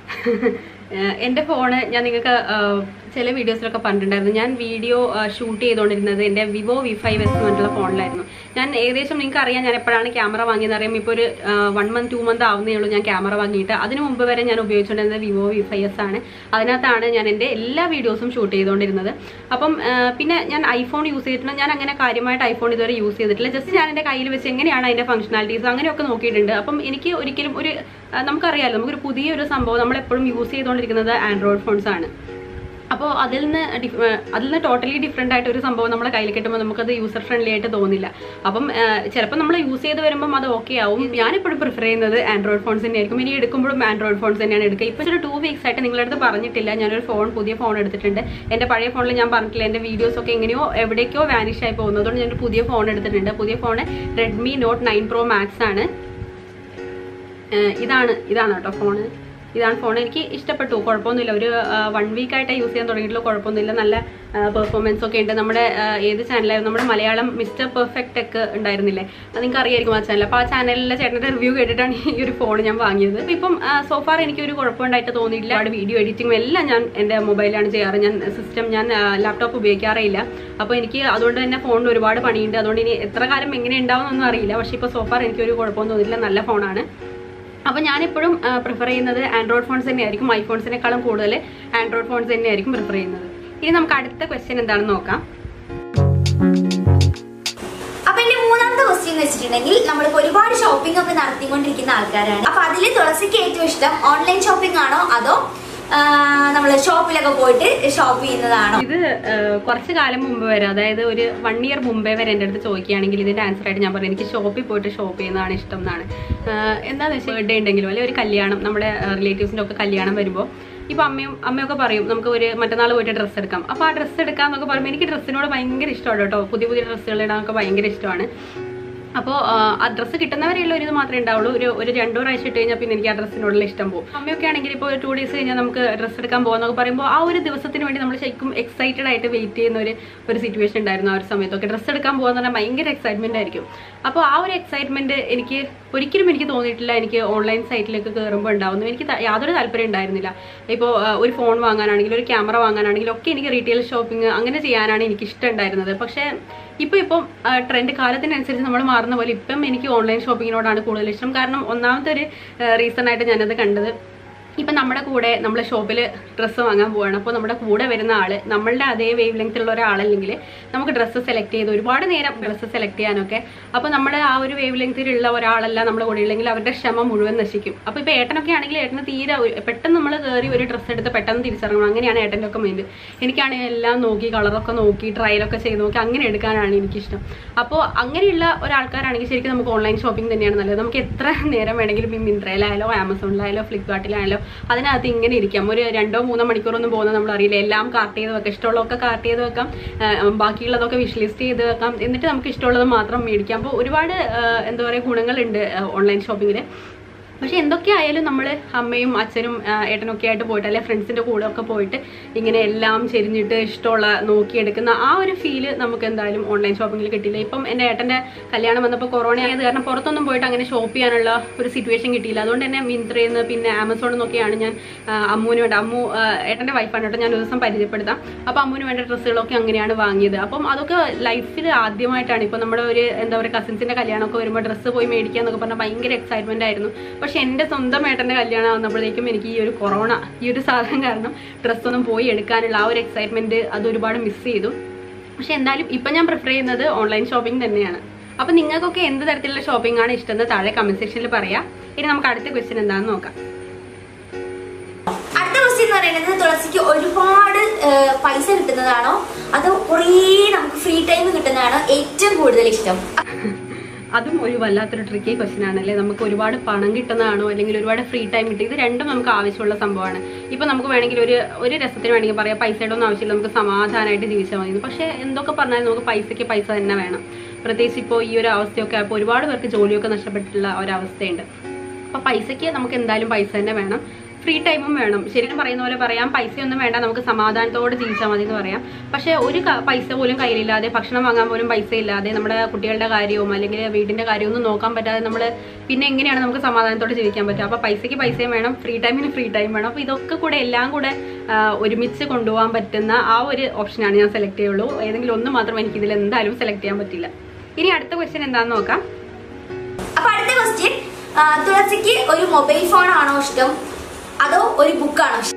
ഏഹ് എൻ്റെ ഫോണ് ഞാൻ നിങ്ങൾക്ക് ആഹ്, ചില വീഡിയോസിലൊക്കെ പറഞ്ഞിട്ടുണ്ടായിരുന്നു ഞാൻ വീഡിയോ ഷൂട്ട് ചെയ്തുകൊണ്ടിരുന്നത് എൻ്റെ വിവോ വി ഫൈവ് എസ് പറഞ്ഞിട്ടുള്ള ഫോണിലായിരുന്നു ഞാൻ ഏകദേശം നിങ്ങൾക്ക് അറിയാം ഞാൻ എപ്പോഴാണ് ക്യാമറ വാങ്ങിയെന്ന് അറിയാം ഇപ്പോൾ ഒരു വൺ മന്ത് ടു മന്ത് ആവുന്നേ ഉള്ളൂ ഞാൻ ക്യാമറ വാങ്ങിയിട്ട് അതിന് മുമ്പ് വരെ ഞാൻ ഉപയോഗിച്ചുകൊണ്ടിരുന്നത് വിവോ വി ഫൈവ് എസ് ആണ് അതിനകത്താണ് ഞാൻ എൻ്റെ എല്ലാ വീഡിയോസും ഷൂട്ട് ചെയ്തുകൊണ്ടിരുന്നത് അപ്പം ആഹ്, പിന്നെ ഞാൻ ഐഫോൺ യൂസ് ചെയ്തിട്ടുണ്ട് ഞാൻ അങ്ങനെ കാര്യമായിട്ട് ഐഫോൺ ഇതുവരെ യൂസ് ചെയ്തിട്ടില്ല ജസ്റ്റ് ഞാൻ എൻ്റെ കയ്യിൽ വെച്ച് എങ്ങനെയാണ് അതിൻ്റെ ഫംഗ്ഷനാലിറ്റീസ് അങ്ങനെയൊക്കെ നോക്കിയിട്ടുണ്ട് അപ്പം എനിക്ക് ഒരിക്കലും ഒരു ആ, നമുക്കറിയാലോ നമുക്കൊരു പുതിയൊരു സംഭവം നമ്മൾ എപ്പോഴും യൂസ് ചെയ്തുകൊണ്ടിരിക്കുന്നത് ആൻഡ്രോയിഡ് ഫോൺസ് ആണ് അപ്പോൾ അതിൽ നിന്ന് ഡിഫ്- ആ, അതിൽ നിന്ന് ടോട്ടലി ഡിഫറെൻ്റ് ആയിട്ട് ഒരു സംഭവം നമ്മളെ കയ്യിൽ കിട്ടുമ്പോൾ നമുക്കത് യൂസർ ഫ്രണ്ട്ലി ആയിട്ട് തോന്നില്ല അപ്പം ചിലപ്പോൾ നമ്മൾ യൂസ് ചെയ്ത് വരുമ്പം അത് ഓക്കെ ആവും ഞാനെപ്പോഴും പ്രിഫർ ചെയ്യുന്നത് ആൻഡ്രോയിഡ് ഫോൺസ് തന്നെയായിരിക്കും ഇനി എടുക്കുമ്പോഴും ആൻഡ്രോയിഡ് ഫോൺസ് തന്നെയാണ് എടുക്കുക ഇപ്പോൾ ഒരു ടു വീക്സ് ആയിട്ട് നിങ്ങളുടെ അടുത്ത് പറഞ്ഞിട്ടില്ല ഞാനൊരു ഫോൺ പുതിയ ഫോൺ എടുത്തിട്ടുണ്ട് എൻ്റെ പഴയ ഫോണിൽ ഞാൻ പറഞ്ഞിട്ടില്ല എൻ്റെ വീഡിയോസ് ഒക്കെ എങ്ങനെയോ എവിടേക്കോ വാനിഷ് ആയി പോകുന്നത് അതുകൊണ്ട് ഞാനൊരു പുതിയ ഫോൺ എടുത്തിട്ടുണ്ട് പുതിയ phone Redmi Note nine Pro Max ആണ് ഏഹ് ഇതാണ് ഇതാണ് കേട്ടോ ഫോണ് ഇതാണ് ഫോൺ എനിക്ക് ഇഷ്ടപ്പെട്ടു കുഴപ്പമൊന്നുമില്ല ഒരു വൺ വീക്ക് ആയിട്ട് യൂസ് ചെയ്യാൻ തുടങ്ങിയിട്ടുള്ള കുഴപ്പമൊന്നുമില്ല നല്ല പെർഫോമൻസ് ഒക്കെ ഉണ്ട് നമ്മുടെ ആ, ഏത് ചാനലായിരുന്നു നമ്മുടെ മലയാളം മിസ്റ്റർ പെർഫെക്റ്റ് ഒക്കെ ഉണ്ടായിരുന്നില്ലേ അത് നിങ്ങൾക്ക് അറിയായിരിക്കും ആ ചാനൽ അപ്പോൾ ആ ചാനലിലെ ചേട്ടൻ്റെ റിവ്യൂ കേട്ടിട്ടാണ് ഈ ഒരു ഫോൺ ഞാൻ വാങ്ങിയത് അപ്പോൾ ഇപ്പം സോഫാർ എനിക്ക് ഒരു കുഴപ്പമുണ്ടായിട്ട് തോന്നിയിട്ടില്ല അവിടെ വീഡിയോ എഡിറ്റിംഗും എല്ലാം ഞാൻ എൻ്റെ മൊബൈലാണ് ചെയ്യാറ് ഞാൻ സിസ്റ്റം ഞാൻ ലാപ്ടോപ്പ് ഉപയോഗിക്കാറേയില്ല അപ്പോൾ എനിക്ക് അതുകൊണ്ട് തന്നെ ഫോണിന് ഒരുപാട് പണിയുണ്ട് അതുകൊണ്ട് ഇനി എത്ര കാലം എങ്ങനെ ഉണ്ടാവുമെന്നൊന്നും അറിയില്ല പക്ഷേ ഇപ്പോൾ സോഫാർ എനിക്കൊരു കുഴപ്പമൊന്നും തോന്നിയിട്ടില്ല നല്ല ഫോണാണ് അപ്പോൾ ഞാനെപ്പോഴും പ്രിഫർ ചെയ്യുന്നത് ആൻഡ്രോയിഡ് ഫോൺസ് തന്നെയായിരിക്കും ഐഫോൺസിനേക്കാളും കൂടുതൽ ആൻഡ്രോയിഡ് ഫോൺസ് തന്നെയായിരിക്കും പ്രിഫർ ചെയ്യുന്നത് ഇനി നമുക്ക് അടുത്ത ക്വസ്റ്റ്യൻ എന്താണെന്ന് നോക്കാം അപ്പൊ എന്റെ മൂന്നാമത്തെ ക്വസ്റ്റ്യൻ എന്ന് വെച്ചിട്ടുണ്ടെങ്കിൽ നമ്മളിപ്പോ ഒരുപാട് ഷോപ്പിംഗ് ഒക്കെ നടത്തിക്കൊണ്ടിരിക്കുന്ന ആൾക്കാരാണ് അപ്പൊ അതിൽ തുളസിക്ക് ഏറ്റവും ഇഷ്ടം ഓൺലൈൻ ഷോപ്പിംഗ് ആണോ അതോ നമ്മൾ ഷോപ്പിലൊക്കെ പോയിട്ട് ഷോപ്പ് ചെയ്യുന്നതാണോ ഇത് ഏഹ്, കുറച്ച് കാലം മുമ്പ് വരെ അതായത് ഒരു വൺ ഇയർ മുമ്പേ വരെ എൻ്റെ അടുത്ത് ചോദിക്കുകയാണെങ്കിൽ ഇതിന്റെ ആൻസർ ആയിട്ട് ഞാൻ പറഞ്ഞു എനിക്ക് ഷോപ്പിൽ പോയിട്ട് ഷോപ്പ് ചെയ്യുന്നതാണ് ഇഷ്ടം എന്നാണ് ഏഹ്, എന്താണെന്ന് വെച്ചാൽ ബർത്ത്ഡേ ഉണ്ടെങ്കിലും അല്ലെങ്കിൽ ഒരു കല്യാണം നമ്മുടെ റിലേറ്റീവ്സിൻ്റെ ഒക്കെ കല്യാണം വരുമ്പോൾ ഇപ്പൊ അമ്മയും അമ്മയൊക്കെ പറയും നമുക്ക് ഒരു മറ്റന്നാൾ പോയിട്ട് ഡ്രസ്സ് എടുക്കാം അപ്പോൾ ആ ഡ്രസ്സ് എടുക്കാന്നൊക്കെ പറയുമ്പോൾ എനിക്ക് ഡ്രസ്സിനോട് ഭയങ്കര ഇഷ്ടമാണ് കേട്ടോ പുതിയ പുതിയ ഡ്രസ്സുകൾ ഇടാനൊക്കെ ഭയങ്കര ഇഷ്ടമാണ് അപ്പോൾ ആ ഡ്രസ്സ് കിട്ടുന്നവരെയുള്ള ഒരു ഇത് മാത്രമേ ഉണ്ടാവുള്ളൂ ഒരു ഒരു രണ്ടോ പ്രാവശ്യം ഇട്ട് കഴിഞ്ഞാൽ പിന്നെ എനിക്ക് ആ ഡ്രസ്സിനോടുള്ള ഇഷ്ടം പോകും അമ്മയൊക്കെ ആണെങ്കിൽ ഇപ്പോൾ ഒരു ടു ഡേയ്സ് കഴിഞ്ഞാൽ നമുക്ക് ഡ്രസ്സ് എടുക്കാൻ പോകുന്നൊക്കെ പറയുമ്പോൾ ആ ഒരു ദിവസത്തിന് വേണ്ടി നമ്മൾ ശരിക്കും എക്സൈറ്റഡ് ആയിട്ട് വെയിറ്റ് ചെയ്യുന്ന ഒരു ഒരു സിറ്റുവേഷൻ ഉണ്ടായിരുന്നു ആ ഒരു സമയത്തൊക്കെ ഡ്രസ്സ് എടുക്കാൻ പോകുന്ന പറഞ്ഞാൽ ഭയങ്കര എക്സൈറ്റ്മെന്റ് ആയിരിക്കും അപ്പോൾ ആ ഒരു എക്സൈറ്റ്മെന്റ് എനിക്ക് ഒരിക്കലും എനിക്ക് തോന്നിയിട്ടില്ല എനിക്ക് ഓൺലൈൻ സൈറ്റിലേക്ക് കയറുമ്പോൾ ഉണ്ടാവുന്നു എനിക്ക് ത- യാതൊരു താല്പര്യം ഉണ്ടായിരുന്നില്ല ഇപ്പോൾ ഒരു ഫോൺ വാങ്ങാനാണെങ്കിലും ഒരു ക്യാമറ വാങ്ങാനാണെങ്കിലും ഒക്കെ എനിക്ക് റീറ്റെയിൽ ഷോപ്പിംഗ് അങ്ങനെ ചെയ്യാനാണ് എനിക്ക് ഇഷ്ടം ഉണ്ടായിരുന്നത് പക്ഷേ ഇപ്പൊ ഇപ്പം ട്രെൻഡ് കാലത്തിനനുസരിച്ച് നമ്മൾ മാറുന്ന പോലെ ഇപ്പം എനിക്ക് ഓൺലൈൻ ഷോപ്പിങ്ങിനോടാണ് കൂടുതൽ ഇഷ്ടം കാരണം ഒന്നാമത്തെ ഒരു റീസൺ ആയിട്ട് ഞാനത് കണ്ടത് ഇപ്പം നമ്മുടെ കൂടെ നമ്മൾ ഷോപ്പിൽ ഡ്രസ്സ് വാങ്ങാൻ പോവാണ് അപ്പോൾ നമ്മുടെ കൂടെ വരുന്ന ആള് നമ്മളുടെ അതേ വേവ് ലെങ്ത്തിലുള്ള ഒരാളല്ലെങ്കിൽ നമുക്ക് ഡ്രസ്സ് സെലക്ട് ചെയ്ത് ഒരുപാട് നേരം ഡ്രസ്സ് സെലക്ട് ചെയ്യാനൊക്കെ അപ്പോൾ നമ്മുടെ ആ ഒരു വേവ് ലെങ്ത്തിലുള്ള ഒരാളല്ല നമ്മുടെ കൂടെ ഉള്ളെങ്കിൽ അവരുടെ ക്ഷമ മുഴുവൻ നശിക്കും അപ്പോൾ ഇപ്പോൾ ഏട്ടനൊക്കെ ആണെങ്കിൽ ഏട്ടന് തീരെ ഒരു- പെട്ടെന്ന് നമ്മൾ കയറി ഒരു ഡ്രസ്സ് എടുത്ത് പെട്ടെന്ന് തിരിച്ചിറങ്ങണം അങ്ങനെയാണ് ഏട്ടൻ്റെ ഒക്കെ മൈൻഡ് എനിക്കാണെങ്കിൽ എല്ലാം നോക്കി കളറൊക്കെ നോക്കി ട്രയലൊക്കെ ചെയ്ത് നോക്കി അങ്ങനെ എടുക്കാനാണ് എനിക്കിഷ്ടം അപ്പോൾ അങ്ങനെയുള്ള ഒരാൾക്കാരാണെങ്കിൽ ശരിക്കും നമുക്ക് ഓൺലൈൻ ഷോപ്പിംഗ് തന്നെയാണ് നല്ലത് നമുക്ക് എത്ര നേരം വേണമെങ്കിലും ഈ മിന്ത്രയിലായാലോ ആമസോണിലായാലോ ഫ്ലിപ്കാർട്ടിലായാലോ അതിനകത്ത് ഇങ്ങനെ ഇരിക്കാം ഒരു രണ്ടോ മൂന്നോ മണിക്കൂറൊന്നും പോകുന്നത് നമ്മൾ അറിയില്ല എല്ലാം കാർട്ട് ചെയ്ത് വെക്കാം ഇഷ്ടമുള്ളതൊക്കെ കാർട്ട് ചെയ്ത് വെക്കാം ആ, ബാക്കിയുള്ളതൊക്കെ വിഷ് ലിസ്റ്റ് ചെയ്ത് വെക്കാം എന്നിട്ട് നമുക്ക് ഇഷ്ടമുള്ളത് മാത്രം മേടിക്കാം അപ്പോൾ ഒരുപാട് ആ, എന്താ പറയുക ഗുണങ്ങളുണ്ട് ഓൺലൈൻ ഷോപ്പിങ്ങിൽ പക്ഷെ എന്തൊക്കെ ആയാലും നമ്മൾ അമ്മയും അച്ഛനും ആ, ഏട്ടനൊക്കെ ആയിട്ട് പോയിട്ട് അല്ലെങ്കിൽ ഫ്രണ്ട്സിന്റെ കൂടെ ഒക്കെ പോയിട്ട് ഇങ്ങനെ എല്ലാം ചെരിഞ്ഞിട്ട് ഇഷ്ടമുള്ള നോക്കിയെടുക്കുന്ന ആ ഒരു ഫീല് നമുക്ക് എന്തായാലും ഓൺലൈൻ ഷോപ്പിങ്ങിൽ കിട്ടിയില്ല ഇപ്പം എൻ്റെ ഏട്ടൻ്റെ കല്യാണം വന്നപ്പോൾ കൊറോണ ആയത് കാരണം പുറത്തൊന്നും പോയിട്ട് അങ്ങനെ ഷോപ്പ് ചെയ്യാനുള്ള ഒരു സിറ്റുവേഷൻ കിട്ടിയില്ല അതുകൊണ്ട് തന്നെ മിന്ത്രയിൽ നിന്ന് പിന്നെ ആമസോണിൽ നിന്നൊക്കെയാണ് ഞാൻ ആ, അമ്മൂന് വേണ്ട അമ്മു ആ, ഏട്ടൻ്റെ വൈഫാണ് കേട്ടോ ഞാൻ ഒരു ദിവസം പരിചയപ്പെടുത്താം അപ്പോൾ അമ്മൂന് വേണ്ട ഡ്രസ്സുകളൊക്കെ അങ്ങനെയാണ് വാങ്ങിയത് അപ്പം അതൊക്കെ ലൈഫിൽ ആദ്യമായിട്ടാണ് ഇപ്പോൾ നമ്മുടെ ഒരു എന്താ പറയുക കസിൻസിൻ്റെ കല്യാണമൊക്കെ വരുമ്പോൾ ഡ്രസ്സ് പോയി മേടിക്കുക എന്നൊക്കെ പറഞ്ഞാൽ ഭയങ്കര എക്സൈറ്റ്മെന്റ് ആയിരുന്നു പക്ഷെ എൻ്റെ സ്വന്തം ഏട്ടൻ്റെ കല്യാണം വന്നപ്പോഴേക്കും എനിക്ക് ഈ ഒരു കൊറോണ ഈ ഒരു സാധനം കാരണം ഡ്രസ്സൊന്നും പോയി എടുക്കാനുള്ള ആ ഒരു എക്സൈറ്റ്മെന്റ് അത് ഒരുപാട് മിസ് ചെയ്തു പക്ഷെ എന്തായാലും ഇപ്പം ഞാൻ പ്രിഫർ ചെയ്യുന്നത് ഓൺലൈൻ ഷോപ്പിംഗ് തന്നെയാണ് അപ്പൊ നിങ്ങൾക്കൊക്കെ എന്ത് തരത്തിലുള്ള ഷോപ്പിംഗ് ആണ് ഇഷ്ടം എന്ന് താഴെ കമന്റ് സെക്ഷനിൽ പറയാം ഇനി നമുക്ക് അടുത്ത ക്വസ്റ്റ്യൻ എന്താണെന്ന് നോക്കാം അടുത്ത ക്വസ്റ്റ്യൻ എന്ന് പറയുന്നത് തുളസിക്ക് ഒരുപാട് ആ, പൈസ കിട്ടുന്നതാണോ അതോ കുറേ നമുക്ക് ഫ്രീ ടൈം കിട്ടുന്നതാണോ ഏറ്റവും കൂടുതൽ ഇഷ്ടം അതും ഒരു വല്ലാത്തൊരു ട്രിക്കി ക്വസ്റ്റ്യൻ ആണല്ലേ നമുക്ക് ഒരുപാട് പണം കിട്ടുന്നതാണോ അല്ലെങ്കിൽ ഒരുപാട് ഫ്രീ ടൈം കിട്ടും ഇത് രണ്ടും നമുക്ക് ആവശ്യമുള്ള സംഭവമാണ് ഇപ്പൊ നമുക്ക് വേണമെങ്കിൽ ഒരു ഒരു രസത്തിന് വേണമെങ്കിൽ പറയാം പൈസയുടെ ഒന്നും ആവശ്യമില്ല നമുക്ക് സമാധാനമായിട്ട് ജീവിച്ചാൽ മതി പക്ഷേ എന്തൊക്കെ പറഞ്ഞാലും നമുക്ക് പൈസയ്ക്ക് പൈസ തന്നെ വേണം പ്രത്യേകിച്ച് ഇപ്പോൾ ഈ ഒരു അവസ്ഥയൊക്കെ ആയപ്പോൾ ഒരുപാട് പേർക്ക് ജോലിയൊക്കെ നഷ്ടപ്പെട്ടിട്ടുള്ള ഒരവസ്ഥയുണ്ട് അപ്പൊ പൈസയ്ക്ക് നമുക്ക് എന്തായാലും പൈസ തന്നെ വേണം ഫ്രീ ടൈമും വേണം ശരിക്കും പറയുന്ന പോലെ പറയാം പൈസയൊന്നും വേണ്ട നമുക്ക് സമാധാനത്തോടെ ജീവിച്ചാൽ മതി എന്ന് പറയാം പക്ഷെ ഒരു ക- പൈസ പോലും കയ്യിലില്ലാതെ ഭക്ഷണം വാങ്ങാൻ പോലും പൈസ ഇല്ലാതെ നമ്മുടെ കുട്ടികളുടെ കാര്യവും അല്ലെങ്കിൽ വീടിന്റെ കാര്യവും ഒന്നും നോക്കാൻ പറ്റാതെ നമ്മൾ പിന്നെ എങ്ങനെയാണ് നമുക്ക് സമാധാനത്തോടെ ജീവിക്കാൻ പറ്റുക അപ്പൊ പൈസയ്ക്ക് പൈസയും വേണം ഫ്രീ ടൈമിന് ഫ്രീ ടൈം വേണം അപ്പൊ ഇതൊക്കെ കൂടെ എല്ലാം കൂടെ ആ, ഒരുമിച്ച് കൊണ്ടുപോകാൻ പറ്റുന്ന ആ ഒരു ഓപ്ഷനാണ് ഞാൻ സെലക്ട് ചെയ്യുള്ളൂ ഏതെങ്കിലും ഒന്ന് മാത്രം എനിക്ക് ഇതിൽ എന്തായാലും സെലക്ട് ചെയ്യാൻ പറ്റില്ല ഇനി അടുത്ത ക്വസ്റ്റ്യൻ എന്താണെന്ന് നോക്കാം അപ്പൊ അടുത്ത ക്വസ്റ്റ്യൻ തുളസിക്ക് ഒരു മൊബൈൽ ഫോൺ ആണോ ഇഷ്ടം അതോ ഒരു ബുക്കാണോ ഇഷ്ടം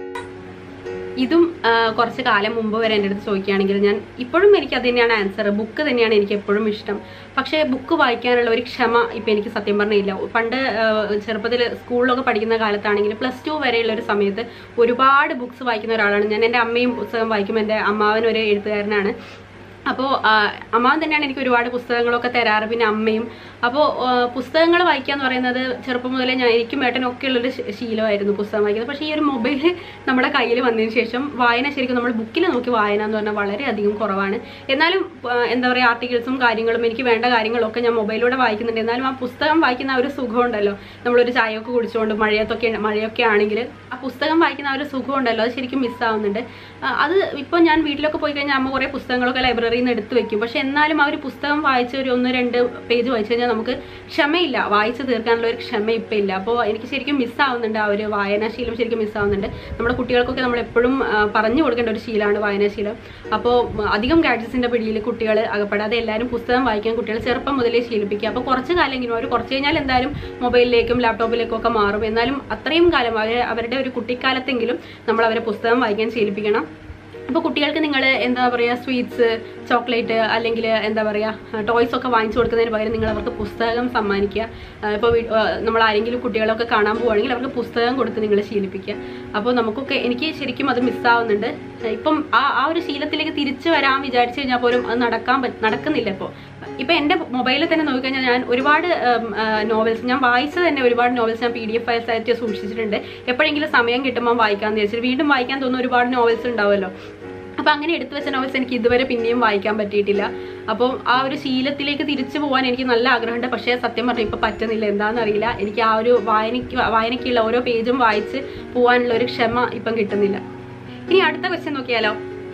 ഇതും ആ, കുറച്ച് കാലം മുമ്പ് വരെ എൻ്റെ അടുത്ത് ചോദിക്കുകയാണെങ്കിൽ ഞാൻ ഇപ്പോഴും എനിക്ക് അത് തന്നെയാണ് ആൻസർ ബുക്ക് തന്നെയാണ് എനിക്ക് എപ്പോഴും ഇഷ്ടം പക്ഷേ ബുക്ക് വായിക്കാനുള്ള ഒരു ക്ഷമ ഇപ്പം എനിക്ക് സത്യം പറഞ്ഞില്ല പണ്ട് ചെറുപ്പത്തിൽ സ്കൂളിലൊക്കെ പഠിക്കുന്ന കാലത്താണെങ്കിൽ പ്ലസ് ടു വരെയുള്ള ഒരു സമയത്ത് ഒരുപാട് ബുക്സ് വായിക്കുന്ന ഒരാളാണ് ഞാൻ എൻ്റെ അമ്മയും പുസ്തകം വായിക്കും എൻ്റെ അമ്മാവൻ ഒരു എഴുത്തുകാരനാണ് അപ്പോൾ അമ്മാവൻ തന്നെയാണ് എനിക്ക് ഒരുപാട് പുസ്തകങ്ങളൊക്കെ തരാറ് പിന്നെ അമ്മയും അപ്പോൾ പുസ്തകങ്ങൾ വായിക്കുക എന്ന് പറയുന്നത് ചെറുപ്പം മുതലേ ഞാൻ എനിക്കും ഏട്ടനും ഒക്കെ ഉള്ളൊരു ശ- ശീലമായിരുന്നു പുസ്തകം വായിക്കുന്നത് പക്ഷേ ഈ ഒരു മൊബൈൽ നമ്മുടെ കയ്യിൽ വന്നതിന് ശേഷം വായന ശരിക്കും നമ്മൾ ബുക്കിൽ നോക്കി വായന എന്ന് പറഞ്ഞാൽ വളരെയധികം കുറവാണ് എന്നാലും ആ, എന്താ പറയുക ആർട്ടിക്കിൾസും കാര്യങ്ങളും എനിക്ക് വേണ്ട കാര്യങ്ങളൊക്കെ ഞാൻ മൊബൈലിലൂടെ വായിക്കുന്നുണ്ട് എന്നാലും ആ പുസ്തകം വായിക്കുന്ന ആ ഒരു സുഖം ഉണ്ടല്ലോ നമ്മളൊരു ചായയൊക്കെ കുടിച്ചുകൊണ്ട് മഴയത്തൊക്കെ മഴയൊക്കെ ആണെങ്കിൽ ആ പുസ്തകം വായിക്കുന്ന ആ ഒരു സുഖം ഉണ്ടല്ലോ അത് ശരിക്കും മിസ്സാവുന്നുണ്ട് ആ, അത് ഇപ്പോൾ ഞാൻ വീട്ടിലൊക്കെ പോയി കഴിഞ്ഞാൽ അമ്മ കുറേ പുസ്തകങ്ങളൊക്കെ ലൈബ്രറിയിൽ നിന്ന് എടുത്ത് വെക്കും പക്ഷെ എന്നാലും ആ ഒരു പുസ്തകം വായിച്ച് ഒരു ഒന്ന് രണ്ട് പേജ് വായിച്ചു കഴിഞ്ഞാൽ നമുക്ക് ക്ഷമയില്ല വായിച്ച് തീർക്കാനുള്ള ഒരു ക്ഷമ ഇപ്പം ഇല്ല അപ്പോൾ എനിക്ക് ശരിക്കും മിസ്സാവുന്നുണ്ട് ആ ഒരു വായനാശീലം ശരിക്കും മിസ്സാവുന്നുണ്ട് നമ്മുടെ കുട്ടികൾക്കൊക്കെ നമ്മൾ എപ്പോഴും ആ, പറഞ്ഞു കൊടുക്കേണ്ട ഒരു ശീലമാണ് വായനാശീലം അപ്പോൾ അധികം ഗാഡ്ജറ്റ്സിന്റെ പിടിയിൽ കുട്ടികൾ അകപ്പെടാതെ എല്ലാവരും പുസ്തകം വായിക്കാൻ കുട്ടികൾ ചെറുപ്പം മുതലേ ശീലിപ്പിക്കുക അപ്പോൾ കുറച്ച് കാലമെങ്കിലും അവർ കുറച്ച് കഴിഞ്ഞാൽ എന്തായാലും മൊബൈലിലേക്കും ലാപ്ടോപ്പിലേക്കും ഒക്കെ മാറും എന്നാലും അത്രയും കാലം അവർ അവരുടെ ഒരു കുട്ടിക്കാലത്തെങ്കിലും നമ്മൾ അവരെ പുസ്തകം വായിക്കാൻ ശീലിപ്പിക്കണം അപ്പോൾ കുട്ടികൾക്ക് നിങ്ങൾ എന്താ പറയുക സ്വീറ്റ്സ് ചോക്ലേറ്റ് അല്ലെങ്കിൽ എന്താ പറയുക ടോയ്സ് ഒക്കെ വാങ്ങിച്ചു കൊടുക്കുന്നതിന് പകരം നിങ്ങൾ അവർക്ക് പുസ്തകം സമ്മാനിക്കുക ഇപ്പോൾ നമ്മൾ ആരെങ്കിലും കുട്ടികളൊക്കെ കാണാൻ പോവുകയാണെങ്കിൽ അവർക്ക് പുസ്തകം കൊടുത്ത് നിങ്ങൾ ശീലിപ്പിക്കുക അപ്പോൾ നമുക്കൊക്കെ എനിക്ക് ശരിക്കും അത് മിസ്സാവുന്നുണ്ട് ഇപ്പം ആ ആ ഒരു ശീലത്തിലേക്ക് തിരിച്ചു വരാൻ വിചാരിച്ചു കഴിഞ്ഞാൽ പോലും അത് നടക്കാൻ പറ്റ- നടക്കുന്നില്ല ഇപ്പോൾ ഇപ്പൊ എന്റെ മൊബൈലിൽ തന്നെ നോക്കിക്കഴിഞ്ഞാൽ ഞാൻ ഒരുപാട് നോവൽസ് ഞാൻ വായിച്ചത് തന്നെ ഒരുപാട് നോവൽസ് ഞാൻ പി ഡി എഫ് ഫയൽസ് ആയിട്ട് സൂക്ഷിച്ചിട്ടുണ്ട് എപ്പോഴെങ്കിലും സമയം കിട്ടുമ്പോൾ വായിക്കാമെന്ന് വിചാരിച്ചിട്ട് വീണ്ടും വായിക്കാൻ തോന്നുന്ന ഒരുപാട് നോവൽസ് ഉണ്ടാവുമല്ലോ അപ്പൊ അങ്ങനെ എടുത്തു വെച്ച നോവൽസ് എനിക്ക് ഇതുവരെ പിന്നെയും വായിക്കാൻ പറ്റിയിട്ടില്ല അപ്പോൾ ആ ഒരു ശീലത്തിലേക്ക് തിരിച്ചു പോകാൻ എനിക്ക് നല്ല ആഗ്രഹമുണ്ട് പക്ഷേ സത്യം പറഞ്ഞാൽ ഇപ്പൊ പറ്റുന്നില്ല എന്താണെന്ന് അറിയില്ല എനിക്ക് ആ ഒരു വായനയ്ക്ക് വായനയ്ക്കുള്ള ഓരോ പേജും വായിച്ച് പോകാനുള്ള ഒരു ക്ഷമ ഇപ്പം കിട്ടുന്നില്ല ഇനി അടുത്ത ക്വസ്റ്റ്യൻ നോക്കിയാലോ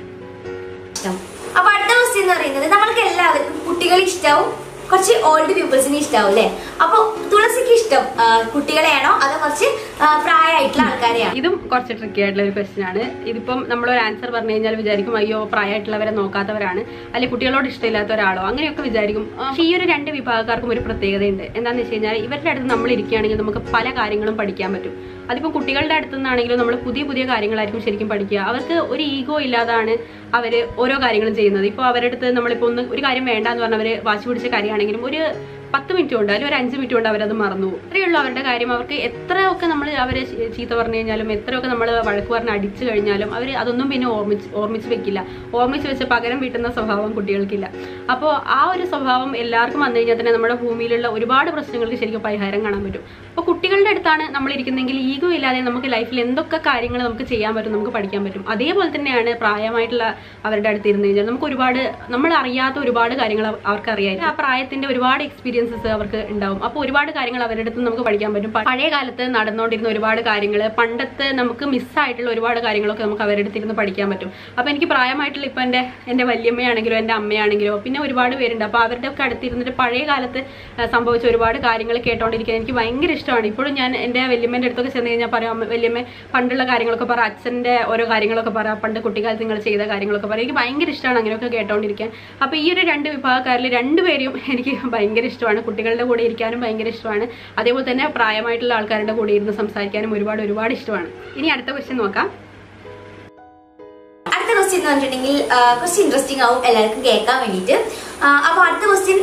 ഇഷ്ടം അപ്പൊ അടുത്ത ക്വസ്റ്റ്യൻ എന്ന് പറയുന്നത് നമ്മൾക്ക് എല്ലാവർക്കും കുട്ടികളെ ഇഷ്ടാവും കുറച്ച് ഓൾഡ് പീപ്പിൾസിനെ ഇഷ്ടാവും അല്ലേ അപ്പൊ തുളസിക്ക് ഇഷ്ടം ആ, കുട്ടികളെയാണോ അതോ കുറച്ച് ആ, പ്രായമായിട്ടുള്ള ആൾക്കാരെയാണോ ഇതും കുറച്ച് ട്രിക്കി ആയിട്ടുള്ള ഒരു ക്വസ്റ്റ്യൻ ആണ് ഇതിപ്പം നമ്മളൊരു ആൻസർ പറഞ്ഞു കഴിഞ്ഞാൽ വിചാരിക്കും അയ്യോ പ്രായമായിട്ടുള്ളവരെ നോക്കാത്തവരാണ് അല്ലെങ്കിൽ കുട്ടികളോട് ഇഷ്ടമില്ലാത്ത ഒരാളോ അങ്ങനെയൊക്കെ വിചാരിക്കും ആ, പക്ഷേ ഈ ഒരു രണ്ട് വിഭാഗക്കാർക്കും ഒരു പ്രത്യേകതയുണ്ട് എന്താണെന്ന് വെച്ച് കഴിഞ്ഞാൽ ഇവരുടെ അടുത്ത് നമ്മൾ ഇരിക്കുകയാണെങ്കിൽ നമുക്ക് പല കാര്യങ്ങളും പഠിക്കാൻ പറ്റും അതിപ്പോൾ കുട്ടികളുടെ അടുത്ത് നിന്നാണെങ്കിലും നമ്മൾ പുതിയ പുതിയ കാര്യങ്ങളായിരിക്കും ശരിക്കും പഠിക്കുക അവർക്ക് ഒരു ഈഗോ ഇല്ലാതാണ് അവർ ഓരോ കാര്യങ്ങളും ചെയ്യുന്നത് ഇപ്പോൾ അവരുടെ അടുത്ത് നമ്മളിപ്പോൾ ഒന്ന് ഒരു കാര്യം വേണ്ടാന്ന് പറഞ്ഞാൽ അവർ വാശി പിടിച്ച കാര്യമാണെങ്കിലും ഒരു പത്ത് മിനിറ്റ് കൊണ്ട് അല്ലെങ്കിൽ ഒരു അഞ്ച് മിനിറ്റ് കൊണ്ട് അവരത് മറന്നു പോകും അത്രയേ ഉള്ളൂ അവരുടെ കാര്യം അവർക്ക് എത്രയൊക്കെ നമ്മൾ അവരെ ചീ- ചീത്ത പറഞ്ഞു കഴിഞ്ഞാലും എത്രയൊക്കെ നമ്മൾ വഴക്ക് പറഞ്ഞ് അടിച്ചു കഴിഞ്ഞാലും അവർ അതൊന്നും പിന്നെ ഓർമ്മിച്ച് ഓർമ്മിച്ച് വെക്കില്ല ഓർമ്മിച്ച് വെച്ച് പകരം വീട്ടുന്ന സ്വഭാവം കുട്ടികൾക്കില്ല അപ്പോൾ ആ ഒരു സ്വഭാവം എല്ലാവർക്കും വന്നു കഴിഞ്ഞാൽ തന്നെ നമ്മുടെ ഭൂമിയിലുള്ള ഒരുപാട് പ്രശ്നങ്ങൾക്ക് ശരിക്കും പരിഹാരം കാണാൻ പറ്റും അപ്പോൾ കുട്ടികളുടെ അടുത്താണ് നമ്മൾ ഇരിക്കുന്നെങ്കിൽ ഈഗോ ഇല്ലാതെ നമുക്ക് ലൈഫിൽ എന്തൊക്കെ കാര്യങ്ങൾ നമുക്ക് ചെയ്യാൻ പറ്റും നമുക്ക് പഠിക്കാൻ പറ്റും അതേപോലെ തന്നെയാണ് പ്രായമായിട്ടുള്ള അവരുടെ അടുത്ത് ഇരുന്ന് കഴിഞ്ഞാൽ നമുക്ക് ഒരുപാട് നമ്മൾ അറിയാത്ത ഒരുപാട് കാര്യങ്ങൾ അവ- അവർക്ക് അറിയാം ആ പ്രായത്തിന്റെ ഒരുപാട് എക്സ്പീരിയൻസസ് അവർക്ക് ഉണ്ടാവും അപ്പോൾ ഒരുപാട് കാര്യങ്ങൾ അവരുടെ അടുത്ത് നമുക്ക് പഠിക്കാൻ പറ്റും പ- പഴയ കാലത്ത് നടന്നുകൊണ്ടിരുന്ന ഒരുപാട് കാര്യങ്ങൾ പണ്ടത്തെ നമുക്ക് മിസ്സായിട്ടുള്ള ഒരുപാട് കാര്യങ്ങളൊക്കെ നമുക്ക് അവരുടെ അടുത്ത് ഇരുന്ന് പഠിക്കാൻ പറ്റും അപ്പോൾ എനിക്ക് പ്രായമായിട്ടുള്ള ഇപ്പം എൻ്റെ എൻ്റെ വല്യമ്മയാണെങ്കിലോ എൻ്റെ അമ്മയാണെങ്കിലോ പിന്നെ ഒരുപാട് പേരുണ്ട് അപ്പോൾ അവരുടെ ഒക്കെ അടുത്തിരുന്നിട്ട് പഴയ കാലത്ത് ആ, സംഭവിച്ച ഒരുപാട് കാര്യങ്ങൾ കേട്ടോണ്ടിരിക്കാൻ എനിക്ക് ഭയങ്കര ഇഷ്ടമാണ് ഇപ്പോഴും ഞാൻ എൻ്റെ വല്യമ്മേൻ്റെ അടുത്തൊക്കെ ചെന്ന് കഴിഞ്ഞാൽ പറയാം "അമ്മ, വല്യമ്മ പണ്ടുള്ള കാര്യങ്ങളൊക്കെ പറ അച്ഛൻ്റെ ഓരോ കാര്യങ്ങളൊക്കെ പറ പണ്ട് കുട്ടിക്കാലത്ത് നിങ്ങൾ ചെയ്ത കാര്യങ്ങളൊക്കെ പറ എനിക്ക് ഭയങ്കര ഇഷ്ടമാണ് അങ്ങനെയൊക്കെ കേട്ടോണ്ടിരിക്കാൻ അപ്പോൾ ഈ ഒരു രണ്ട് വിഭാഗക്കാരിൽ രണ്ടുപേരും എനിക്ക് ഭയങ്കര ഇഷ്ടമാണ് കുട്ടികളുടെ കൂടെ ഇരിക്കാനും ഭയങ്കര ഇഷ്ടമാണ് അതേപോലെ തന്നെ പ്രായമായിട്ടുള്ള ആൾക്കാരുടെ കൂടെ ഇരുന്ന് സംസാരിക്കാനും ഒരുപാട് ഒരുപാട് ഇഷ്ടമാണ് ഇനി അടുത്ത ക്വസ്റ്റ്യൻ നോക്കാം അടുത്ത ക്വസ്റ്റ്യൻ ക്വസ്റ്റ്യൻ എന്ന് പറഞ്ഞിട്ടുണ്ടെങ്കിൽ ആ, കുറച്ച് ഇൻട്രസ്റ്റിംഗ് ആവും എല്ലാവർക്കും കേൾക്കാൻ വേണ്ടിയിട്ട് ആ, അപ്പൊ അടുത്ത ക്വസ്റ്റ്യൻ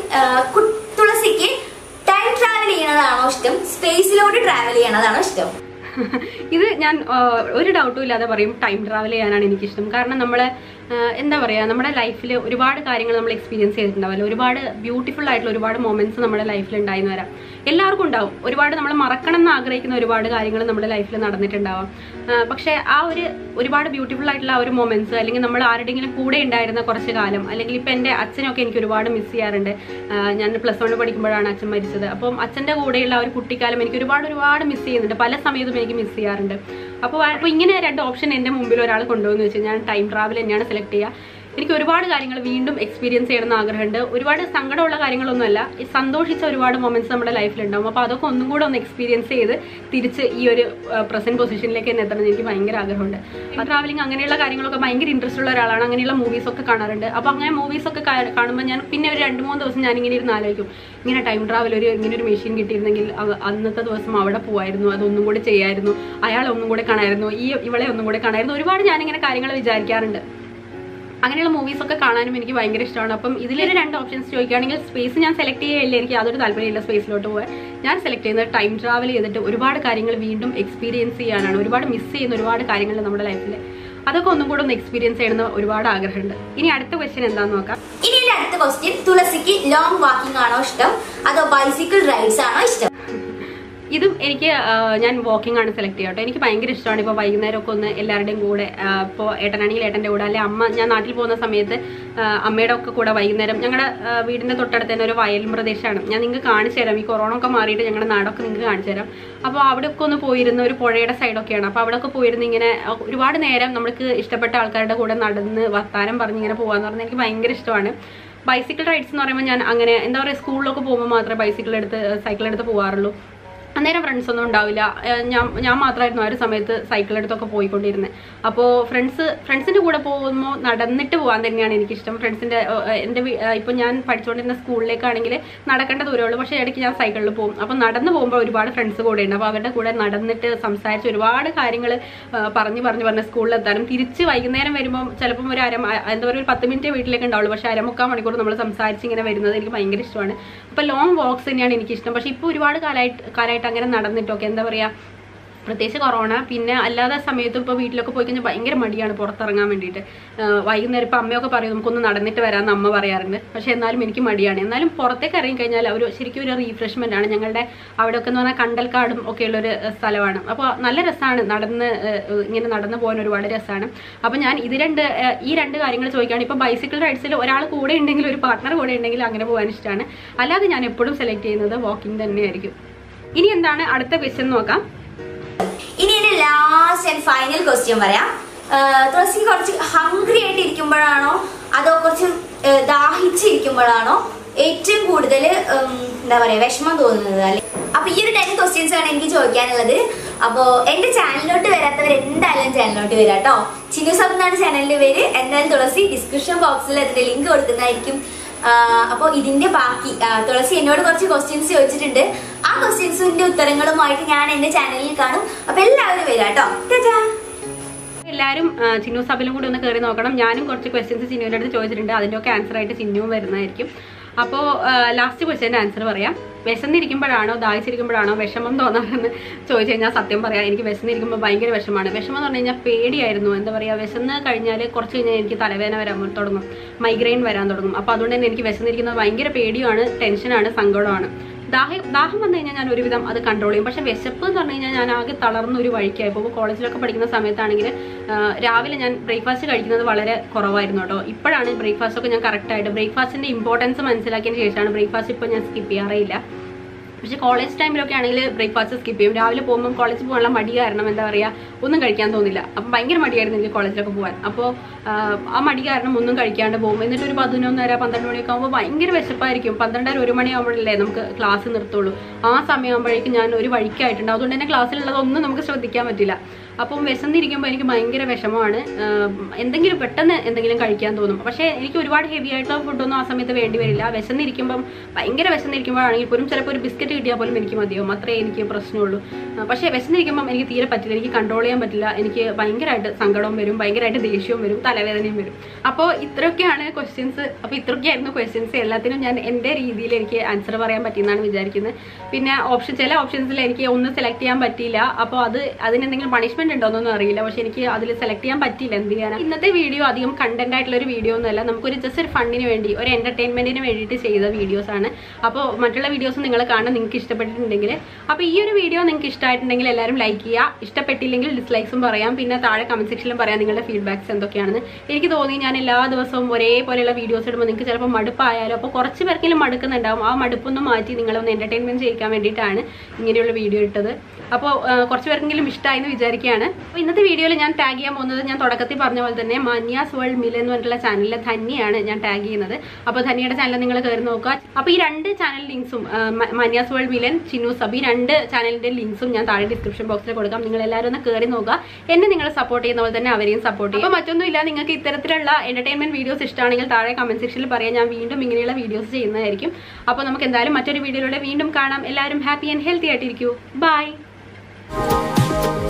തുളസിക്ക് ടൈം ട്രാവൽ ചെയ്യണതാണോ ഇഷ്ടം സ്പേസിലോട്ട് ട്രാവൽ ചെയ്യണതാണോ ഇഷ്ടം ഇത് ഞാൻ ആ, ഒരു ഡൗട്ടും ഇല്ലാതെ പറയും ടൈം ട്രാവൽ ചെയ്യാനാണ് എനിക്കിഷ്ടം കാരണം നമ്മൾ എന്താ പറയുക നമ്മുടെ ലൈഫിൽ ഒരുപാട് കാര്യങ്ങൾ നമ്മൾ എക്സ്പീരിയൻസ് ചെയ്തിട്ടുണ്ടാവില്ല ഒരുപാട് ബ്യൂട്ടിഫുൾ ആയിട്ടുള്ള ഒരുപാട് മൊമെന്റ്സ് നമ്മുടെ ലൈഫിൽ ഉണ്ടായിന്ന് വരാം എല്ലാവർക്കും ഉണ്ടാവും ഒരുപാട് നമ്മൾ മറക്കണം എന്ന് ആഗ്രഹിക്കുന്ന ഒരുപാട് കാര്യങ്ങൾ നമ്മുടെ ലൈഫിൽ നടന്നിട്ടുണ്ടാവാം ആ, പക്ഷേ ആ ഒരു ഒരുപാട് ബ്യൂട്ടിഫുൾ ആയിട്ടുള്ള ആ ഒരു മൊമെന്റ്സ് അല്ലെങ്കിൽ നമ്മൾ ആരുടെങ്കിലും കൂടെ ഉണ്ടായിരുന്ന കുറച്ച് കാലം അല്ലെങ്കിൽ ഇപ്പം എൻ്റെ അച്ഛനൊക്കെ എനിക്ക് ഒരുപാട് മിസ് ചെയ്യാറുണ്ട് ആ, ഞാൻ പ്ലസ് വണ്ണിൽ പഠിക്കുമ്പോഴാണ് അച്ഛൻ മരിച്ചത് അപ്പം അച്ഛൻ്റെ കൂടെയുള്ള ആ ഒരു കുട്ടിക്കാലം എനിക്ക് ഒരുപാട് ഒരുപാട് മിസ് ചെയ്യുന്നുണ്ട് പല സമയത്തും എനിക്ക് മിസ് ചെയ്യാറുണ്ട് അപ്പോൾ അപ്പോൾ ഇങ്ങനെ രണ്ട് ഓപ്ഷൻ എൻ്റെ മുമ്പിൽ ഒരാൾ കൊണ്ടുവന്ന് വെച്ചാൽ ഞാൻ ടൈം ട്രാവൽ തന്നെയാണ് സെലക്ട് ചെയ്യുക എനിക്ക് ഒരുപാട് കാര്യങ്ങൾ വീണ്ടും എക്സ്പീരിയൻസ് ചെയ്യണമെന്ന് ആഗ്രഹമുണ്ട് ഒരുപാട് സങ്കടമുള്ള കാര്യങ്ങളൊന്നുമല്ല ഈ സന്തോഷിച്ച ഒരുപാട് മൊമെന്റ്സ് നമ്മുടെ ലൈഫിലുണ്ടാവും അപ്പോൾ അതൊക്കെ ഒന്നും കൂടെ ഒന്ന് എക്സ്പീരിയൻസ് ചെയ്ത് തിരിച്ച് ഈ ഒരു പ്രസന്റ് പൊസിഷനിലേക്ക് തന്നെ എത്തണം എന്ന് എനിക്ക് ഭയങ്കര ആഗ്രഹമുണ്ട് ട്രാവലിംഗ് അങ്ങനെയുള്ള കാര്യങ്ങളൊക്കെ ഭയങ്കര ഇൻട്രസ്റ്റ് ഉള്ള ഒരാളാണ് അങ്ങനെയുള്ള മൂവീസ് ഒക്കെ കാണാറുണ്ട് അപ്പോൾ അങ്ങനെ മൂവീസ് ഒക്കെ കാ- കാണുമ്പോൾ ഞാൻ പിന്നെ ഒരു രണ്ട് മൂന്ന് ദിവസം ഞാൻ ഇങ്ങനെ ഇരുന്ന് ആലോചിക്കും ഇങ്ങനെ ടൈം ട്രാവൽ ഒരു ഇങ്ങനെ ഒരു മെഷീൻ കിട്ടിയിരുന്നെങ്കിൽ അവ- അന്നത്തെ ദിവസം അവിടെ പോവായിരുന്നു അതൊന്നും കൂടെ ചെയ്യായിരുന്നു അയാളെ ഒന്നും കൂടെ കാണായിരുന്നു ഈ ഇവളെ ഒന്നും കൂടെ കാണായിരുന്നു ഒരുപാട് ഞാനിങ്ങനെ കാര്യങ്ങൾ വിചാരിക്കാറുണ്ട് അങ്ങനെയുള്ള മൂവീസ് ഒക്കെ കാണാനും എനിക്ക് ഭയങ്കര ഇഷ്ടമാണ് അപ്പം ഇതിലൊരു രണ്ട് ഓപ്ഷൻസ് ചോദിക്കുകയാണെങ്കിൽ സ്പേസ് ഞാൻ സെലക്ട് ചെയ്യില്ല എനിക്ക് യാതൊരു താല്പര്യമില്ല സ്പേസിലോട്ട് പോകാൻ ഞാൻ സെലക്ട് ചെയ്യുന്നത് ടൈം ട്രാവൽ ചെയ്തിട്ട് ഒരുപാട് കാര്യങ്ങൾ വീണ്ടും എക്സ്പീരിയൻസ് ചെയ്യാനാണ് ഒരുപാട് മിസ് ചെയ്യുന്ന ഒരുപാട് കാര്യങ്ങൾ നമ്മുടെ ലൈഫിൽ അതൊക്കെ ഒന്നും കൂടെ ഒന്ന് എക്സ്പീരിയൻസ് ചെയ്യണമെന്ന് ഒരുപാട് ആഗ്രഹമുണ്ട് ഇനി അടുത്ത ക്വസ്റ്റ്യൻ എന്താന്ന് നോക്കാം ഇനി എന്റെ അടുത്ത ക്വസ്റ്റ്യൻ തുളസിക്ക് ലോങ് വാക്കിംഗ് ആണോ ഇഷ്ടം അതോ ബൈസിക്കിൾ റൈഡ്സ് ആണോ ഇഷ്ടം ഇതും എനിക്ക് ആ, ഞാൻ വാക്കിംഗ് ആണ് സെലക്ട് ചെയ്യുക കേട്ടോ എനിക്ക് ഭയങ്കര ഇഷ്ടമാണ് ഇപ്പോൾ വൈകുന്നേരമൊക്കെ ഒന്ന് എല്ലാവരുടെയും കൂടെ ഇപ്പോൾ ഏട്ടനാണെങ്കിൽ ഏട്ടൻ്റെ കൂടെ അല്ലെ അമ്മ ഞാൻ നാട്ടിൽ പോകുന്ന സമയത്ത് ആ, അമ്മയുടെ ഒക്കെ കൂടെ വൈകുന്നേരം ഞങ്ങളുടെ ആ, വീടിൻ്റെ തൊട്ടടുത്ത് തന്നെ ഒരു വയൽ പ്രദേശമാണ് ഞാൻ നിങ്ങൾക്ക് കാണിച്ചു തരാം ഈ കൊറോണ ഒക്കെ മാറിയിട്ട് ഞങ്ങളുടെ നാടൊക്കെ നിങ്ങൾക്ക് കാണിച്ചു തരാം അപ്പോൾ അവിടെയൊക്കെ ഒന്ന് പോയിരുന്ന ഒരു പുഴയുടെ സൈഡൊക്കെയാണ് അപ്പോൾ അവിടെയൊക്കെ പോയിരുന്ന് ഇങ്ങനെ ആ, ഒരുപാട് നേരം നമുക്ക് ഇഷ്ടപ്പെട്ട ആൾക്കാരുടെ കൂടെ നടന്ന് വർത്താനം പറഞ്ഞ് ഇങ്ങനെ പോകാന്ന് പറഞ്ഞാൽ എനിക്ക് ഭയങ്കര ഇഷ്ടമാണ് ബൈസിക്കിൾ റൈഡ്സ് എന്ന് പറയുമ്പോൾ ഞാൻ അങ്ങനെ എന്താ പറയുക സ്കൂളിലൊക്കെ പോകുമ്പോൾ മാത്രമേ ബൈസിക്കിൾ എടുത്ത് സൈക്കിൾ എടുത്ത് പോകാറുള്ളൂ അന്നേരം ഫ്രണ്ട്സ് ഒന്നും ഉണ്ടാവില്ല ഏഹ് ഞാൻ ഞാൻ മാത്രമായിരുന്നു ആ ഒരു സമയത്ത് സൈക്കിൾ എടുത്തൊക്കെ പോയിക്കൊണ്ടിരുന്നത് അപ്പോൾ ഫ്രണ്ട്സ് ഫ്രണ്ട്സിൻ്റെ കൂടെ പോകുമ്പോൾ നടന്നിട്ട് പോകാൻ തന്നെയാണ് എനിക്കിഷ്ടം ഫ്രണ്ട്സിൻ്റെ എൻ്റെ ഇപ്പോൾ ഞാൻ പഠിച്ചുകൊണ്ടിരുന്ന സ്കൂളിലേക്കാണെങ്കിൽ നടക്കേണ്ട ദൂരമുള്ളൂ പക്ഷേ ഇടയ്ക്ക് ഞാൻ സൈക്കിളിൽ പോകും അപ്പോൾ നടന്നു പോകുമ്പോൾ ഒരുപാട് ഫ്രണ്ട്സ് കൂടെ ഉണ്ട് അപ്പോൾ അവരുടെ കൂടെ നടന്നിട്ട് സംസാരിച്ച് ഒരുപാട് കാര്യങ്ങൾ പറഞ്ഞ് പറഞ്ഞ് പറഞ്ഞ് സ്കൂളിലെത്താനും തിരിച്ച് വൈകുന്നേരം വരുമ്പോൾ ചിലപ്പം ഒരു അര എന്താ പറയുക ഒരു പത്ത് മിനിറ്റ് വീട്ടിലേക്ക് ഉണ്ടാവുള്ളൂ പക്ഷേ അരമുക്കാൽ മണിക്കൂർ നമ്മൾ സംസാരിച്ച് ഇങ്ങനെ വരുന്നത് എനിക്ക് ഭയങ്കര ഇഷ്ടമാണ് അപ്പോൾ ലോങ് വാക്സ് തന്നെയാണ് എനിക്കിഷ്ടം പക്ഷേ ഇപ്പോൾ ഒരുപാട് കാലമായിട്ട് കാലമായിട്ട് അങ്ങനെ നടന്നിട്ടൊക്കെ എന്താ പറയുക പ്രത്യേകിച്ച് കൊറോണ പിന്നെ അല്ലാതെ സമയത്ത് ഇപ്പോൾ വീട്ടിലൊക്കെ പോയി കഴിഞ്ഞാൽ ഭയങ്കര മടിയാണ് പുറത്തിറങ്ങാൻ വേണ്ടിയിട്ട് ആഹ് വൈകുന്നേരം ഇപ്പോൾ അമ്മയൊക്കെ പറയും നമുക്കൊന്ന് നടന്നിട്ട് വരാമെന്ന് അമ്മ പറയാറുണ്ട് പക്ഷേ എന്നാലും എനിക്ക് മടിയാണ് എന്നാലും പുറത്തേക്ക് ഇറങ്ങി കഴിഞ്ഞാൽ ഒരു ശരിക്കും ഒരു റീഫ്രഷ്മെൻ്റ് ആണ് ഞങ്ങളുടെ അവിടെയൊക്കെ എന്ന് പറഞ്ഞാൽ കണ്ടൽക്കാടും ഒക്കെയുള്ളൊരു ഏഹ്, സ്ഥലമാണ് അപ്പോൾ നല്ല രസമാണ് നടന്ന് ഏഹ്, ഇങ്ങനെ നടന്നു പോകാൻ ഒരുപാട് രസമാണ് അപ്പോൾ ഞാൻ ഇത് രണ്ട് ഏഹ്, ഈ രണ്ട് കാര്യങ്ങൾ ചോദിക്കുകയാണ് ഇപ്പോൾ ബൈസിക്കിൾ റൈഡ്സിൽ ഒരാൾ കൂടെ ഉണ്ടെങ്കിൽ ഒരു പാർട്ട്ണർ കൂടെ ഉണ്ടെങ്കിൽ അങ്ങനെ പോകാൻ ഇഷ്ടമാണ് അല്ലാതെ ഞാൻ എപ്പോഴും സെലക്ട് ചെയ്യുന്നത് വാക്കിംഗ് തന്നെയായിരിക്കും ഇനി എന്താണ് അടുത്ത ക്വസ്റ്റ്യൻ നോക്കാം ഇനി എന്റെ ലാസ്റ്റ് ആൻഡ് ഫൈനൽ ക്വസ്റ്റ്യൻ പറയാം ആഹ് തുളസി കുറച്ച് ഹംഗ്രി ആയിട്ട് ഇരിക്കുമ്പോഴാണോ അതോ കുറച്ച് ആഹ് ദാഹിച്ചിരിക്കുമ്പോഴാണോ ഏറ്റവും കൂടുതൽ എന്താ പറയാ വിഷമം തോന്നുന്നത് അല്ലെ അപ്പൊ ഈ ഒരു ടെൻ ക്വസ്റ്റ്യൻസ് ആണ് എനിക്ക് ചോദിക്കാനുള്ളത് അപ്പോ എന്റെ ചാനലിലോട്ട് വരാത്തവർ എന്തായാലും ചാനലിലോട്ട് വരാം കേട്ടോ ചിന്നു സബ് എന്നാണ് ചാനലിന്റെ പേര് എന്തായാലും തുളസി ഡിസ്ക്രിപ്ഷൻ ബോക്സിൽ അതിന്റെ ലിങ്ക് കൊടുക്കുന്നതായിരിക്കും അപ്പോൾ ഇതിന്റെ ബാക്കി ആ, തുളസി എന്നോട് കുറച്ച് ക്വസ്റ്റ്യൻസ് ചോദിച്ചിട്ടുണ്ട് ആ ക്വസ്റ്റ്യൻസിന്റെ ഉത്തരങ്ങളുമായിട്ട് ഞാൻ എന്റെ ചാനലിൽ കാണും അപ്പൊ എല്ലാവരും വരാം കേട്ടോ ടാറ്റാ. എല്ലാവരും ആ, ചിന്നു സഭയിലും കൂടി ഒന്ന് കയറി നോക്കണം ഞാനും കുറച്ച് ക്വസ്റ്റ്യൻസ് ചിന്നുവിൻ്റെ അടുത്ത് ചോദിച്ചിട്ടുണ്ട് അതിൻ്റെ ഒക്കെ ആൻസർ ആയിട്ട് ചിന്നുവും വരുന്നതായിരിക്കും അപ്പോൾ ലാസ്റ്റ് ക്വസ്റ്റ്യൻ്റെ ആൻസർ പറയാം വിശന്നിരിക്കുമ്പോഴാണോ ദാഹിച്ചിരിക്കുമ്പോഴാണോ വിഷമം തോന്നാറെന്ന് ചോദിച്ചു കഴിഞ്ഞാൽ സത്യം പറയാം എനിക്ക് വിശന്നിരിക്കുമ്പോൾ ഭയങ്കര വിഷമമാണ് വിഷമം എന്ന് പറഞ്ഞു കഴിഞ്ഞാൽ പേടിയായിരുന്നു എന്താ പറയുക വിശന്ന് കഴിഞ്ഞാൽ കുറച്ച് കഴിഞ്ഞാൽ എനിക്ക് തലവേദന വരാൻ തുടങ്ങും മൈഗ്രെയിൻ വരാൻ തുടങ്ങും അപ്പോൾ അതുകൊണ്ട് തന്നെ എനിക്ക് വിശന്നിരിക്കുന്നത് ഭയങ്കര പേടിയാണ് ടെൻഷനാണ് സങ്കടമാണ് ദാഹം ദാഹം വന്നു കഴിഞ്ഞാൽ ഞാൻ ഒരുവിധം അത് കൺട്രോൾ ചെയ്യും പക്ഷെ വിശപ്പ് എന്ന് പറഞ്ഞു കഴിഞ്ഞാൽ ഞാൻ ആകെ തളർന്ന ഒരു വഴിക്കായി ഇപ്പോൾ കോളേജിലൊക്കെ പഠിക്കുന്ന സമയത്താണെങ്കിൽ രാവിലെ ഞാൻ ബ്രേക്ക്ഫാസ്റ്റ് കഴിക്കുന്നത് വളരെ കുറവായിരുന്നു കേട്ടോ ഇപ്പോഴാണ് ബ്രേക്ക്ഫാസ്റ്റ് ഒക്കെ ഞാൻ കറക്റ്റായിട്ട് ബ്രേക്ക്ഫാസ്റ്റിന്റെ ഇമ്പോർട്ടൻസ് മനസ്സിലാക്കിയതിന് ശേഷമാണ് ബ്രേക്ക്ഫാസ്റ്റ് ഇപ്പോൾ ഞാൻ സ്കിപ്പ് ചെയ്യാറേയില്ല പക്ഷെ കോളേജ് ടൈമിലൊക്കെ ആണെങ്കിൽ ബ്രേക്ക്ഫാസ്റ്റ് സ്കിപ്പ് ചെയ്യും രാവിലെ പോകുമ്പോൾ കോളേജിൽ പോകാനുള്ള മടി കാരണം എന്താ പറയുക ഒന്നും കഴിക്കാൻ തോന്നില്ല അപ്പം ഭയങ്കര മടിയായിരുന്നു എനിക്ക് കോളേജിലൊക്കെ പോകാൻ അപ്പോൾ ആ മടി കാരണം ഒന്നും കഴിക്കാണ്ട് പോകും എന്നിട്ട് ഒരു പതിനൊന്നര പന്ത്രണ്ട് മണിയൊക്കെ ആകുമ്പോൾ ഭയങ്കര വിശപ്പായിരിക്കും പന്ത്രണ്ടര ഒരു മണിയാകുമ്പോഴല്ലേ നമുക്ക് ക്ലാസ് നിർത്തുള്ളൂ ആ സമയമാകുമ്പോഴേക്കും ഞാൻ ഒരു വഴിക്കായിട്ടുണ്ട് അതുകൊണ്ട് തന്നെ ക്ലാസ്സിലുള്ളതൊന്നും നമുക്ക് ശ്രദ്ധിക്കാൻ പറ്റില്ല അപ്പം വിശന്നിരിക്കുമ്പോൾ എനിക്ക് ഭയങ്കര വിഷമമാണ് ആഹ് എന്തെങ്കിലും പെട്ടെന്ന് എന്തെങ്കിലും കഴിക്കാൻ തോന്നും പക്ഷേ എനിക്ക് ഒരുപാട് ഹെവി ആയിട്ടുള്ള ഫുഡൊന്നും ആ സമയത്ത് വേണ്ടി വരില്ല വിശന്നിരിക്കുമ്പം ഭയങ്കര വിശന്നിരിക്കുമ്പോഴാണെങ്കിൽ പോലും ചിലപ്പോൾ ഒരു ബിസ്ക്കറ്റ് കിട്ടിയാൽ പോലും എനിക്ക് മതിയാവും അത്രേ എനിക്ക് പ്രശ്നമുള്ളൂ ആ, പക്ഷേ വിശന്നിരിക്കുമ്പം എനിക്ക് തീരെ പറ്റില്ല എനിക്ക് കൺട്രോൾ ചെയ്യാൻ പറ്റില്ല എനിക്ക് ഭയങ്കരമായിട്ട് സങ്കടവും വരും ഭയങ്കരമായിട്ട് ദേഷ്യവും വരും തലവേദനയും വരും അപ്പോൾ ഇത്രയൊക്കെയാണ് ക്വസ്റ്റ്യൻസ് അപ്പോൾ ഇത്രയൊക്കെയായിരുന്നു ക്വസ്റ്റ്യൻസ് എല്ലാത്തിനും ഞാൻ എൻ്റെ രീതിയിൽ എനിക്ക് ആൻസർ പറയാൻ പറ്റിയെന്നാണ് വിചാരിക്കുന്നത് പിന്നെ ഓപ്ഷൻ ചില ഓപ്ഷൻസിൽ എനിക്ക് ഒന്ന് സെലക്ട് ചെയ്യാൻ പറ്റിയില്ല അപ്പോൾ അത് അതിന് എന്തെങ്കിലും പണിഷ്മെന്റ് ഉണ്ടോന്നൊന്നും അറിയില്ല പക്ഷെ എനിക്ക് അതിൽ സെലക്ട് ചെയ്യാൻ പറ്റിയില്ല എന്ത് ചെയ്യാൻ ഇന്നത്തെ വീഡിയോ അധികം കണ്ടന്റ് ആയിട്ടുള്ള ഒരു വീഡിയോ ഒന്നുമല്ല നമുക്കൊരു ജസ്റ്റ് ഒരു ഫണ്ടിന് വേണ്ടി ഒരു എന്റർടൈൻമെന്റിന് വേണ്ടിയിട്ട് ചെയ്ത വീഡിയോസ് ആണ് അപ്പോൾ മറ്റുള്ള വീഡിയോസ് നിങ്ങൾ കാണാൻ നിങ്ങൾക്ക് ഇഷ്ടപ്പെട്ടിട്ടുണ്ടെങ്കിൽ അപ്പോൾ ഈ ഒരു വീഡിയോ നിങ്ങൾക്ക് ഇഷ്ടമായിട്ടുണ്ടെങ്കിൽ എല്ലാവരും ലൈക്ക് ചെയ്യുക ഇഷ്ടപ്പെട്ടില്ലെങ്കിൽ ഡിസ്ലൈക്സും പറയാം പിന്നെ താഴെ കമന്റ് സെക്ഷനിലും പറയാം നിങ്ങളുടെ ഫീഡ്ബാക്സ് എന്തൊക്കെയാണെന്ന് എനിക്ക് തോന്നി ഞാൻ എല്ലാ ദിവസവും ഒരേപോലെയുള്ള വീഡിയോസ് ഇടുമ്പോൾ നിങ്ങൾക്ക് ചിലപ്പോൾ മടുപ്പായാലോ അപ്പോൾ കുറച്ച് പേർക്കെങ്കിലും മടുക്കുന്നുണ്ടാവും ആ മടുപ്പൊന്നും മാറ്റി നിങ്ങളൊന്ന് എന്റർടൈൻമെന്റ് ചെയ്യിക്കാൻ വേണ്ടിയിട്ടാണ് ഇങ്ങനെയുള്ള വീഡിയോ ഇട്ടത് അപ്പോൾ കുറച്ച് പേർക്കെങ്കിലും ഇഷ്ടമായി എന്ന് വിചാരിക്കുകയാണ് അപ്പോൾ ഇന്നത്തെ വീഡിയോയിൽ ഞാൻ ടാഗ് ചെയ്യാൻ പോകുന്നത് ഞാൻ തുടക്കത്തിൽ പറഞ്ഞ പോലെ തന്നെ മന്യാസ് വേൾഡ് മിൽ എന്ന് പറഞ്ഞിട്ടുള്ള ചാനലിലെ ധന്യാണ് ഞാൻ ടാഗ് ചെയ്യുന്നത് അപ്പോൾ ധന്യയുടെ ചാനൽ നിങ്ങൾ കയറി നോക്കുക അപ്പോൾ ഈ രണ്ട് ചാനൽ ലിങ്ക്സും മന്യാസ് വേൾഡ് മിലൻ ചിന്നു സബ് ഈ രണ്ട് ചാനലിന്റെ ലിങ്ക്സും ഞാൻ താഴെ ഡിസ്ക്രിപ്ഷൻ ബോക്സിൽ കൊടുക്കാം നിങ്ങൾ എല്ലാവരും ഒന്ന് കയറി നോക്കുക എന്നെ നിങ്ങൾ സപ്പോർട്ട് ചെയ്യുന്ന പോലെ തന്നെ അവരെയും സപ്പോർട്ട് ചെയ്യും അപ്പോൾ മറ്റൊന്നും ഇല്ല നിങ്ങൾക്ക് ഇത്തരത്തിലുള്ള എന്റർടൈൻമെന്റ് വീഡിയോസ് ഇഷ്ടമാണെങ്കിൽ താഴെ കമന്റ് സെക്ഷനിൽ പറയാം ഞാൻ വീണ്ടും ഇങ്ങനെയുള്ള വീഡിയോസ് ചെയ്യുന്നതായിരിക്കും അപ്പോൾ നമുക്ക് എന്തായാലും മറ്റൊരു വീഡിയോയിലൂടെ വീണ്ടും കാണാം എല്ലാവരും ഹാപ്പി ആൻഡ് ഹെൽത്തി ആയിട്ടിരിക്കൂ ബൈ